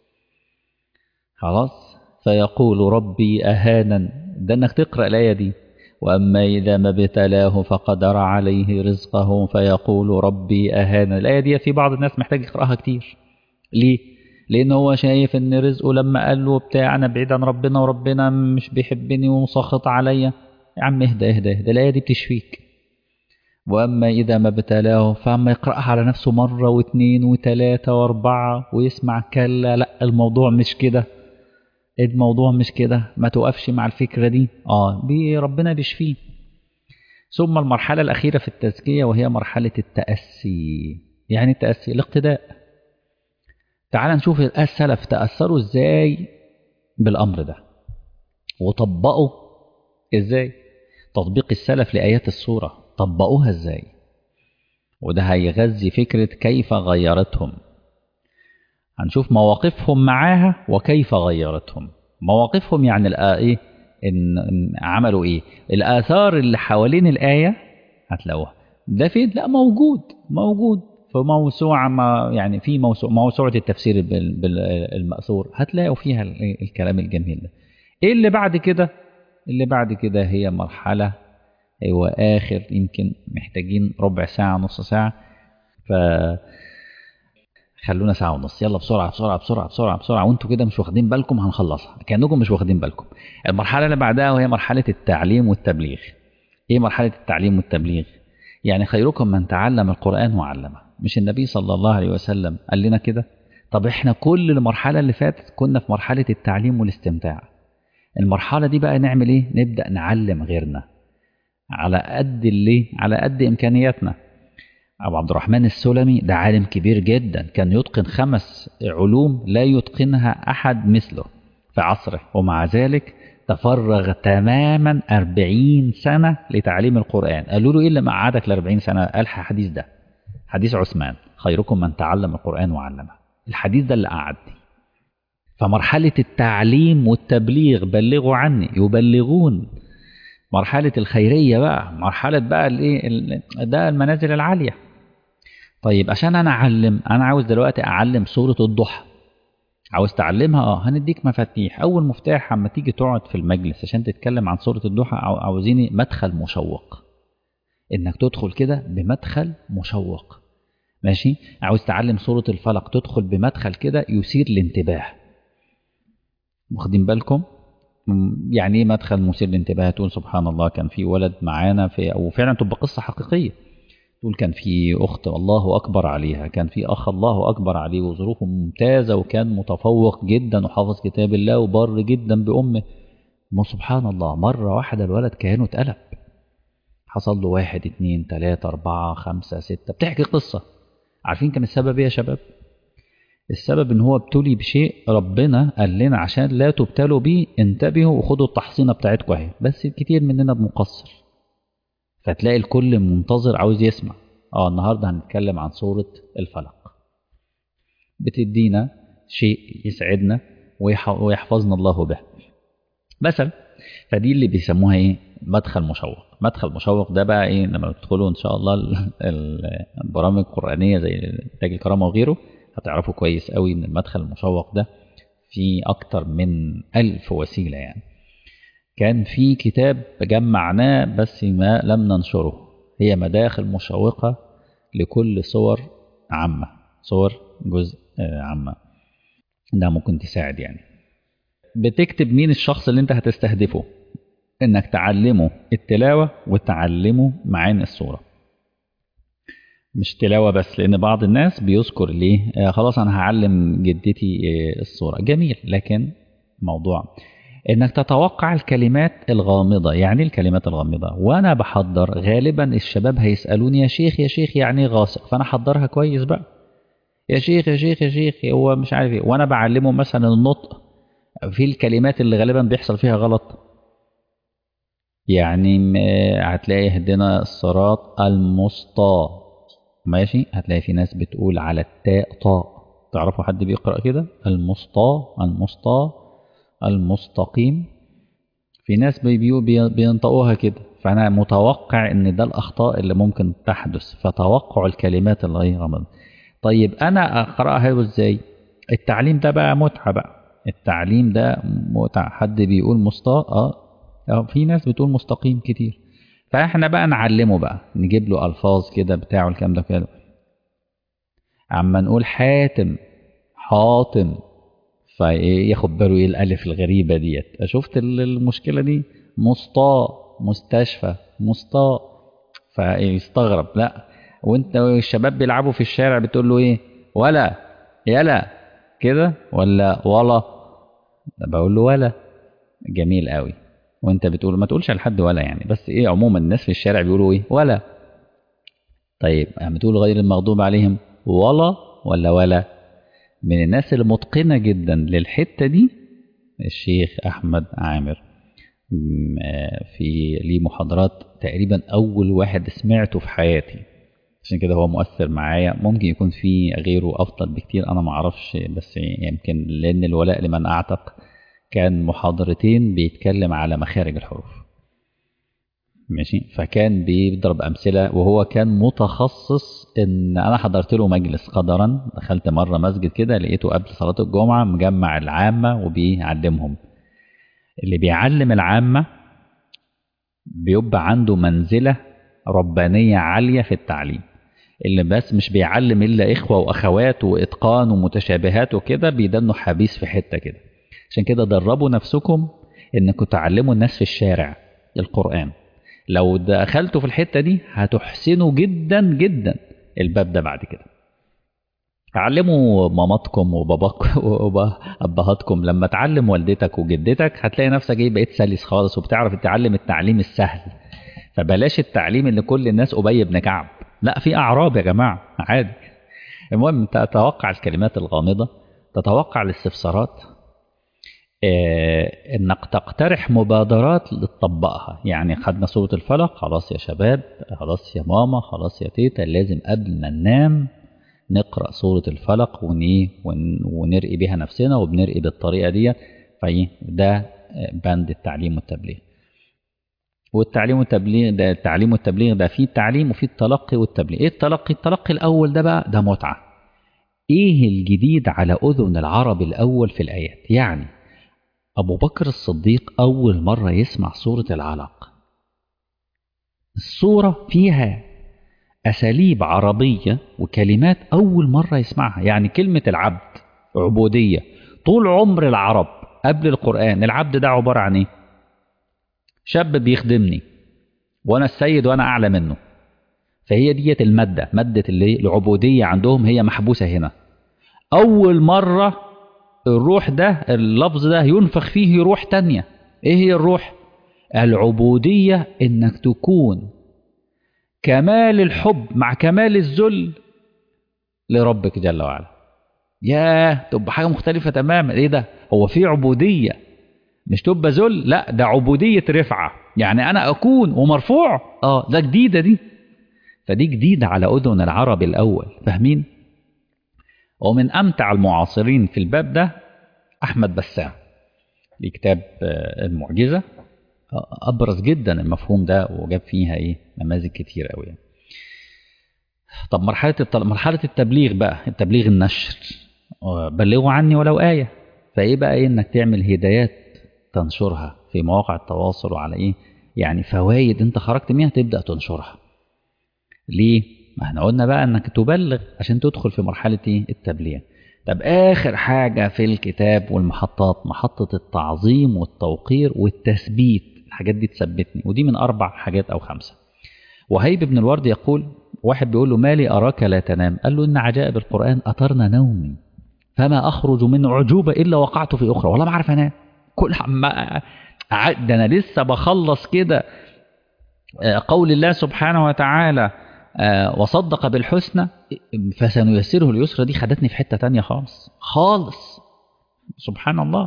خلاص فيقول ربي أهانا ده أنك تقرأ الآية دي وأما إذا ما ابتلاه فقدر عليه رزقه فيقول ربي أهانا الآية دي في بعض الناس محتاج يقرأها كتير ليه؟ لأن هو شايف إن رزقه لما قال له بتاع أنا بعيد عن ربنا وربنا مش بيحبني ومسخط عليا يا عم اهدى اهدى اهدى الآية دي بتشفيك وأما إذا ما ابتلاه فأما يقرأها على نفسه مرة واثنين وثلاثة وأربعة ويسمع كلا لا الموضوع مش كده الموضوع مش كده ما توقفش مع الفكرة دي اه بي ربنا بيشفيه ثم المرحلة الأخيرة في التزكية وهي مرحلة التأسي يعني التأسي الاقتداء تعال نشوف السلف تأثروا ازاي بالأمر ده وطبقوا ازاي تطبيق السلف لآيات السورة طبقوها ازاي وده هيغذي فكرة كيف غيرتهم هنشوف مواقفهم معاها وكيف غيرتهم مواقفهم يعني ايه إن, إن عملوا ايه الآثار اللي حوالين الآية هتلاقوها ده فين لا موجود موجود في موسوعة ما يعني في موسوعة, موسوعة التفسير بالمأثور هتلاقوا فيها الكلام الجميل ده ايه اللي بعد كده اللي بعد كده هي مرحلة هو آخر يمكن محتاجين ربع ساعة نص ساعة ف خلونا ساعة ونص يلا بسرعة بسرعة بسرعة بسرعة بسرعة وانتوا كده مش واخدين بالكم هنخلصها كأنكم مش واخدين بالكم المرحلة اللي بعدها وهي مرحلة التعليم والتبليغ ايه مرحلة التعليم والتبليغ يعني خيركم من تعلم القرآن وعلمه مش النبي صلى الله عليه وسلم قال لنا كده طب احنا كل المرحلة اللي فاتت كنا في مرحلة التعليم والاستمتاع المرحلة دي بقى نعمل ايه نبدأ نعلم غيرنا على قد اللي على قد إمكانياتنا أبو عبد الرحمن السلمي ده عالم كبير جدا كان يتقن خمس علوم لا يتقنها أحد مثله في عصره ومع ذلك تفرغ تماما أربعين سنة لتعليم القرآن قالوا له إيه اللي مقعدك لأربعين سنة قال حديث ده حديث عثمان خيركم من تعلم القرآن وعلمه الحديث ده اللي قعدني فمرحلة التعليم والتبليغ بلغوا عني يبلغون مرحلة الخيرية بقى مرحلة بقى الايه ال- ده المنازل العالية طيب عشان انا اعلم انا عاوز دلوقتي اعلم سورة الضحى عاوز تعلمها اه هنديك مفاتيح اول مفتاح اما تيجي تقعد في المجلس عشان تتكلم عن سورة الضحى عاو- عاوزيني مدخل مشوق انك تدخل كده بمدخل مشوق ماشي عاوز تعلم سورة الفلق تدخل بمدخل كده يثير الانتباه واخدين بالكم م- يعني ايه مدخل مثير للانتباه تقول سبحان الله كان في ولد معانا في وفعلا تبقى قصة حقيقية تقول كان في أخت الله أكبر عليها كان في أخ الله أكبر عليه وظروفه ممتازة وكان متفوق جدا وحافظ كتاب الله وبر جدا بأمه ما سبحان الله مرة واحدة الولد كأنه اتقلب حصل له واحد اتنين تلاتة أربعة خمسة ستة بتحكي قصة عارفين كان السبب ايه يا شباب السبب ان هو ابتلي بشيء ربنا قال لنا عشان لا تبتلوا بيه انتبهوا وخدوا التحصينة بتاعتكم اهي بس كتير مننا بنقصر فتلاقي الكل منتظر عاوز يسمع اه النهارده هنتكلم عن سورة الفلق بتدينا شيء يسعدنا ويح- ويحفظنا الله به مثلا فدي اللي بيسموها ايه مدخل مشوق مدخل مشوق ده بقى ايه لما تدخلوا ان شاء الله ال- ال- البرامج القرآنية زي تاج الكرامة وغيره هتعرفوا كويس قوي ان المدخل المشوق ده في اكتر من ألف وسيلة يعني كان في كتاب جمعناه بس ما لم ننشره هي مداخل مشوقة لكل صور عامة صور جزء آه، عامة ده ممكن تساعد يعني بتكتب مين الشخص اللي انت هتستهدفه انك تعلمه التلاوة وتعلمه معاني الصورة مش تلاوة بس لان بعض الناس بيذكر ليه آه خلاص انا هعلم جدتي آه الصورة جميل لكن موضوع انك تتوقع الكلمات الغامضة يعني الكلمات الغامضة وانا بحضر غالبا الشباب هيسألوني يا شيخ يا شيخ يعني غاصب فانا احضرها كويس بقى يا شيخ يا شيخ يا شيخ هو مش عارف ايه وانا بعلمه مثلا النطق في الكلمات اللي غالبا بيحصل فيها غلط يعني م- هتلاقي هدنا الصراط المسطى ماشي هتلاقي في ناس بتقول على التاء طاء تعرفوا حد بيقرأ كده المسطى المسطى المستقيم في ناس بي- بيو- بي- بينطقوها كده فأنا متوقع إن ده الأخطاء اللي ممكن تحدث فتوقع الكلمات اللي هي غلط طيب أنا أقرأها إزاي التعليم ده بقى متعة بقى التعليم ده متعة حد بيقول مسطى اه اه في ناس بتقول مستقيم كتير فاحنا بقى نعلمه بقى نجيب له الفاظ كده بتاعه الكلام ده كده اما نقول حاتم حاطم فياخد باله ايه الالف الغريبه ديت شفت ال- المشكله دي مسطاء مستشفى مسطاء فيستغرب لا وانت الشباب بيلعبوا في الشارع بتقول له ايه ولا يلا كده ولا ولا بقول له ولا جميل قوي وانت بتقول ما تقولش لحد ولا يعني بس ايه عموما الناس في الشارع بيقولوا ايه ولا طيب اما تقول غير المغضوب عليهم ولا ولا ولا من الناس المتقنة جدا للحتة دي الشيخ أحمد عامر م- آه، في ليه محاضرات تقريبا أول واحد سمعته في حياتي عشان كده هو مؤثر معايا ممكن يكون في غيره أفضل بكتير أنا معرفش بس يمكن لأن الولاء لمن أعتق كان محاضرتين بيتكلم على مخارج الحروف ماشي فكان بيضرب امثله وهو كان متخصص ان انا حضرت له مجلس قدرا دخلت مره مسجد كده لقيته قبل صلاه الجمعه مجمع العامه وبيعلمهم اللي بيعلم العامه بيبقى عنده منزله ربانيه عاليه في التعليم اللي بس مش بيعلم الا اخوه واخوات واتقان ومتشابهات وكده بيدنوا حبيس في حته كده عشان كده دربوا نفسكم انكم تعلموا الناس في الشارع القران لو دخلتوا في الحته دي هتحسنوا جدا جدا الباب ده بعد كده علموا ماماتكم وباباكم وابهاتكم لما تعلم والدتك وجدتك هتلاقي نفسك ايه بقيت سلس خالص وبتعرف تتعلم التعليم السهل فبلاش التعليم اللي كل الناس ابي بن كعب لا في اعراب يا جماعه عادي المهم تتوقع الكلمات الغامضه تتوقع الاستفسارات آه، انك تقترح مبادرات لتطبقها يعني خدنا سورة الفلق خلاص يا شباب خلاص يا ماما خلاص يا تيتا لازم قبل ما ننام نقرأ سورة الفلق وني ون- ونرقي بيها نفسنا وبنرقي بالطريقة دي فايه ده آه، بند التعليم والتبليغ والتعليم والتبليغ ده التعليم والتبليغ ده فيه التعليم وفيه التلقي والتبليغ ايه التلقي التلقي الاول ده بقى ده متعه ايه الجديد على اذن العرب الاول في الايات يعني ابو بكر الصديق اول مره يسمع سوره العلق الصوره فيها اساليب عربيه وكلمات اول مره يسمعها يعني كلمه العبد عبوديه طول عمر العرب قبل القران العبد ده عباره عن ايه شاب بيخدمني وانا السيد وانا اعلى منه فهي ديت الماده ماده اللي العبوديه عندهم هي محبوسه هنا اول مره الروح ده اللفظ ده ينفخ فيه روح تانية ايه هي الروح العبوديه انك تكون كمال الحب مع كمال الذل لربك جل وعلا ياه تبقى حاجه مختلفه تماما ايه ده هو في عبوديه مش تبقى ذل لا ده عبودية رفعة يعني أنا أكون ومرفوع آه ده جديدة دي فدي جديدة على أذن العرب الأول فاهمين ومن أمتع المعاصرين في الباب ده أحمد بسام لكتاب المعجزة أبرز جدا المفهوم ده وجاب فيها إيه نماذج كتير قوي يعني. طب مرحلة مرحلة التبليغ بقى التبليغ النشر بلغوا عني ولو آية فإيه بقى إيه إنك تعمل هدايات تنشرها في مواقع التواصل وعلى ايه يعني فوائد انت خرجت منها تبدا تنشرها ليه ما احنا قلنا بقى انك تبلغ عشان تدخل في مرحله ايه التبليغ طب اخر حاجه في الكتاب والمحطات محطه التعظيم والتوقير والتثبيت الحاجات دي تثبتني ودي من اربع حاجات او خمسه وهيب بن الورد يقول واحد بيقول له مالي اراك لا تنام قال له ان عجائب القران اثرنا نومي فما اخرج من عجوبه الا وقعت في اخرى والله ما عارف انام كل ما ده انا لسه بخلص كده قول الله سبحانه وتعالى وصدق بالحسنى فسنيسره اليسرى دي خدتني في حته تانية خالص خالص سبحان الله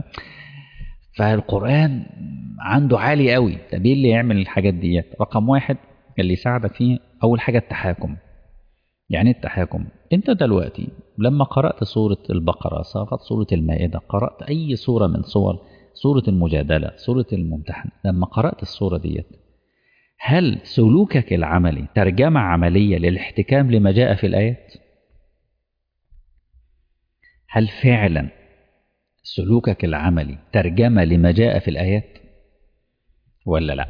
فالقران عنده عالي قوي طب ايه اللي يعمل الحاجات ديت رقم واحد اللي يساعدك فيه اول حاجه التحاكم يعني التحاكم انت دلوقتي لما قرأت سورة البقرة قرأت سورة المائدة قرأت أي سورة من صور سورة المجادلة سورة الممتحن لما قرأت السورة ديت هل سلوكك العملي ترجمة عملية للاحتكام لما جاء في الآيات هل فعلا سلوكك العملي ترجمة لما جاء في الآيات ولا لا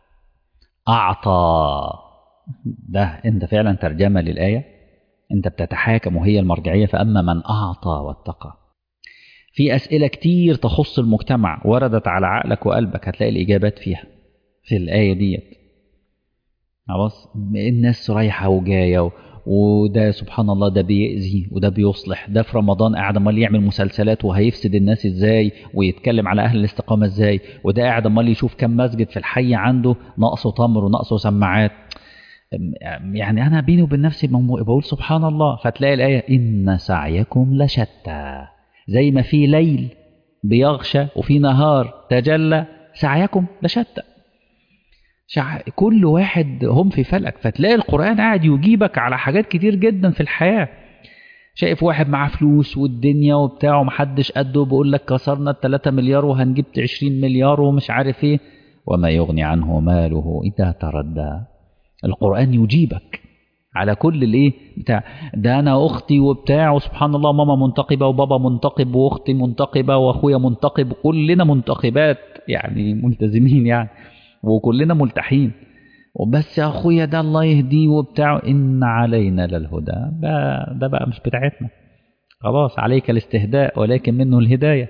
أعطى ده انت فعلا ترجمة للآية انت بتتحاكم وهي المرجعية فأما من أعطى واتقى في أسئلة كتير تخص المجتمع وردت على عقلك وقلبك هتلاقي الإجابات فيها في الآية ديت خلاص الناس رايحة وجاية وده سبحان الله ده بيأذي وده بيصلح ده في رمضان قاعد امال يعمل مسلسلات وهيفسد الناس ازاي ويتكلم على اهل الاستقامه ازاي وده قاعد امال يشوف كم مسجد في الحي عنده ناقصه تمر وناقصه سماعات يعني انا بيني وبين نفسي بقول سبحان الله فتلاقي الايه ان سعيكم لشتى زي ما في ليل بيغشى وفي نهار تجلى سعيكم لشتى شع... كل واحد هم في فلك فتلاقي القرآن قاعد يجيبك على حاجات كتير جدا في الحياة شايف واحد معاه فلوس والدنيا وبتاع ومحدش قده بيقول لك كسرنا ال 3 مليار وهنجيب 20 مليار ومش عارف ايه وما يغني عنه ماله اذا تردى القرآن يجيبك على كل الايه بتاع ده انا اختي وبتاع وسبحان الله ماما منتقبه وبابا منتقب واختي منتقبه واخويا منتقب كلنا منتقبات يعني ملتزمين يعني وكلنا ملتحين وبس يا اخويا ده الله يهديه وبتاع ان علينا للهدى ده, ده بقى مش بتاعتنا خلاص عليك الاستهداء ولكن منه الهدايه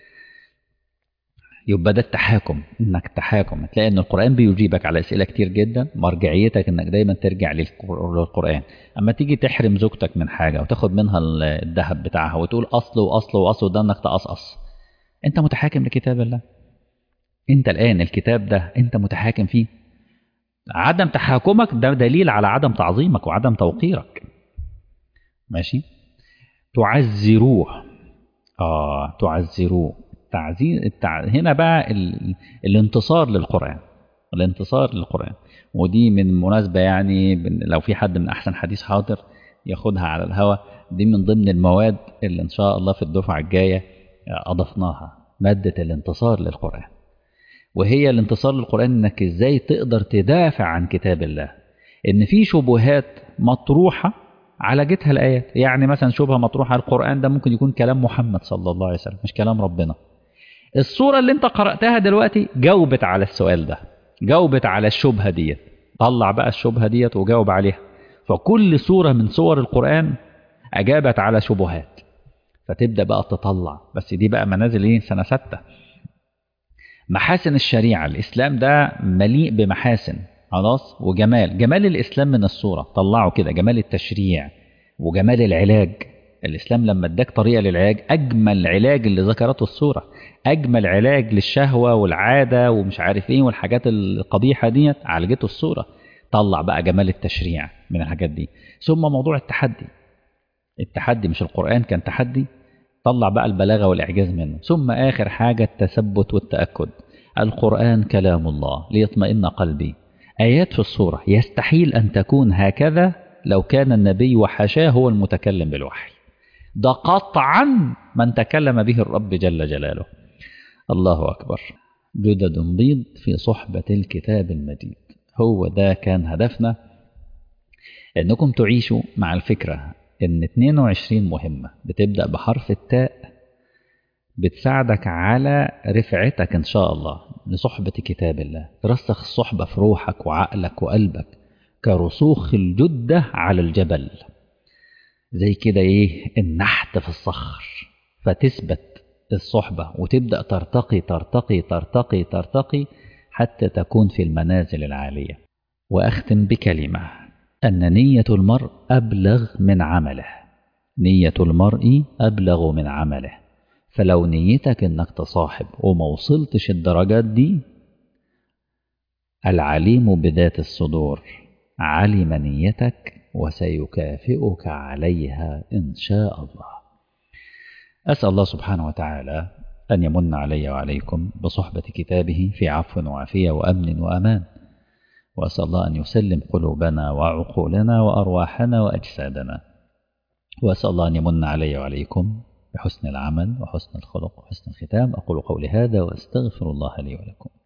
يبقى ده التحاكم انك تحاكم هتلاقي ان القران بيجيبك على اسئله كتير جدا مرجعيتك انك دايما ترجع للقران اما تيجي تحرم زوجتك من حاجه وتاخد منها الذهب بتاعها وتقول اصل واصل واصل ده انك تقصقص انت متحاكم لكتاب الله انت الان الكتاب ده انت متحاكم فيه عدم تحاكمك ده دليل على عدم تعظيمك وعدم توقيرك ماشي تعزروه اه تعزروه التعزير التع... هنا بقى ال... الانتصار للقرآن الانتصار للقرآن ودي من مناسبة يعني لو في حد من أحسن حديث حاضر ياخدها على الهوا دي من ضمن المواد اللي إن شاء الله في الدفعة الجاية أضفناها مادة الانتصار للقرآن وهي الانتصار للقرآن انك ازاي تقدر تدافع عن كتاب الله ان في شبهات مطروحة عالجتها الآيات يعني مثلا شبهة مطروحة على القرآن ده ممكن يكون كلام محمد صلى الله عليه وسلم مش كلام ربنا الصورة اللي انت قرأتها دلوقتي جاوبت على السؤال ده جاوبت على الشبهة ديت طلع بقى الشبهة ديت وجاوب عليها فكل سورة من سور القرآن أجابت على شبهات فتبدأ بقى تطلع بس دي بقى منازل ايه سنة ستة محاسن الشريعة الإسلام ده مليء بمحاسن خلاص وجمال جمال الإسلام من الصورة طلعوا كده جمال التشريع وجمال العلاج الإسلام لما اداك طريقة للعلاج أجمل علاج اللي ذكرته الصورة أجمل علاج للشهوة والعادة ومش عارف إيه والحاجات القبيحة ديت عالجته الصورة طلع بقى جمال التشريع من الحاجات دي ثم موضوع التحدي التحدي مش القرآن كان تحدي طلع بقى البلاغة والإعجاز منه ثم آخر حاجة التثبت والتأكد القرآن كلام الله ليطمئن قلبي آيات في الصورة يستحيل أن تكون هكذا لو كان النبي وحاشاه هو المتكلم بالوحي ده قطعا من تكلم به الرب جل جلاله الله أكبر جدد بيض في صحبة الكتاب المجيد هو ده كان هدفنا انكم تعيشوا مع الفكرة ان 22 مهمة بتبدأ بحرف التاء بتساعدك على رفعتك ان شاء الله لصحبة كتاب الله ترسخ الصحبة في روحك وعقلك وقلبك كرسوخ الجدة على الجبل زي كده ايه النحت في الصخر فتثبت الصحبة وتبدأ ترتقي ترتقي ترتقي ترتقي حتى تكون في المنازل العالية وأختم بكلمة أن نية المرء أبلغ من عمله نية المرء أبلغ من عمله فلو نيتك أنك تصاحب وما وصلتش الدرجات دي العليم بذات الصدور علم نيتك وسيكافئك عليها إن شاء الله أسأل الله سبحانه وتعالى أن يمن علي وعليكم بصحبة كتابه في عفو وعافية وأمن وأمان وأسأل الله أن يسلم قلوبنا وعقولنا وأرواحنا وأجسادنا وأسأل الله أن يمن علي وعليكم بحسن العمل وحسن الخلق وحسن الختام أقول قولي هذا وأستغفر الله لي ولكم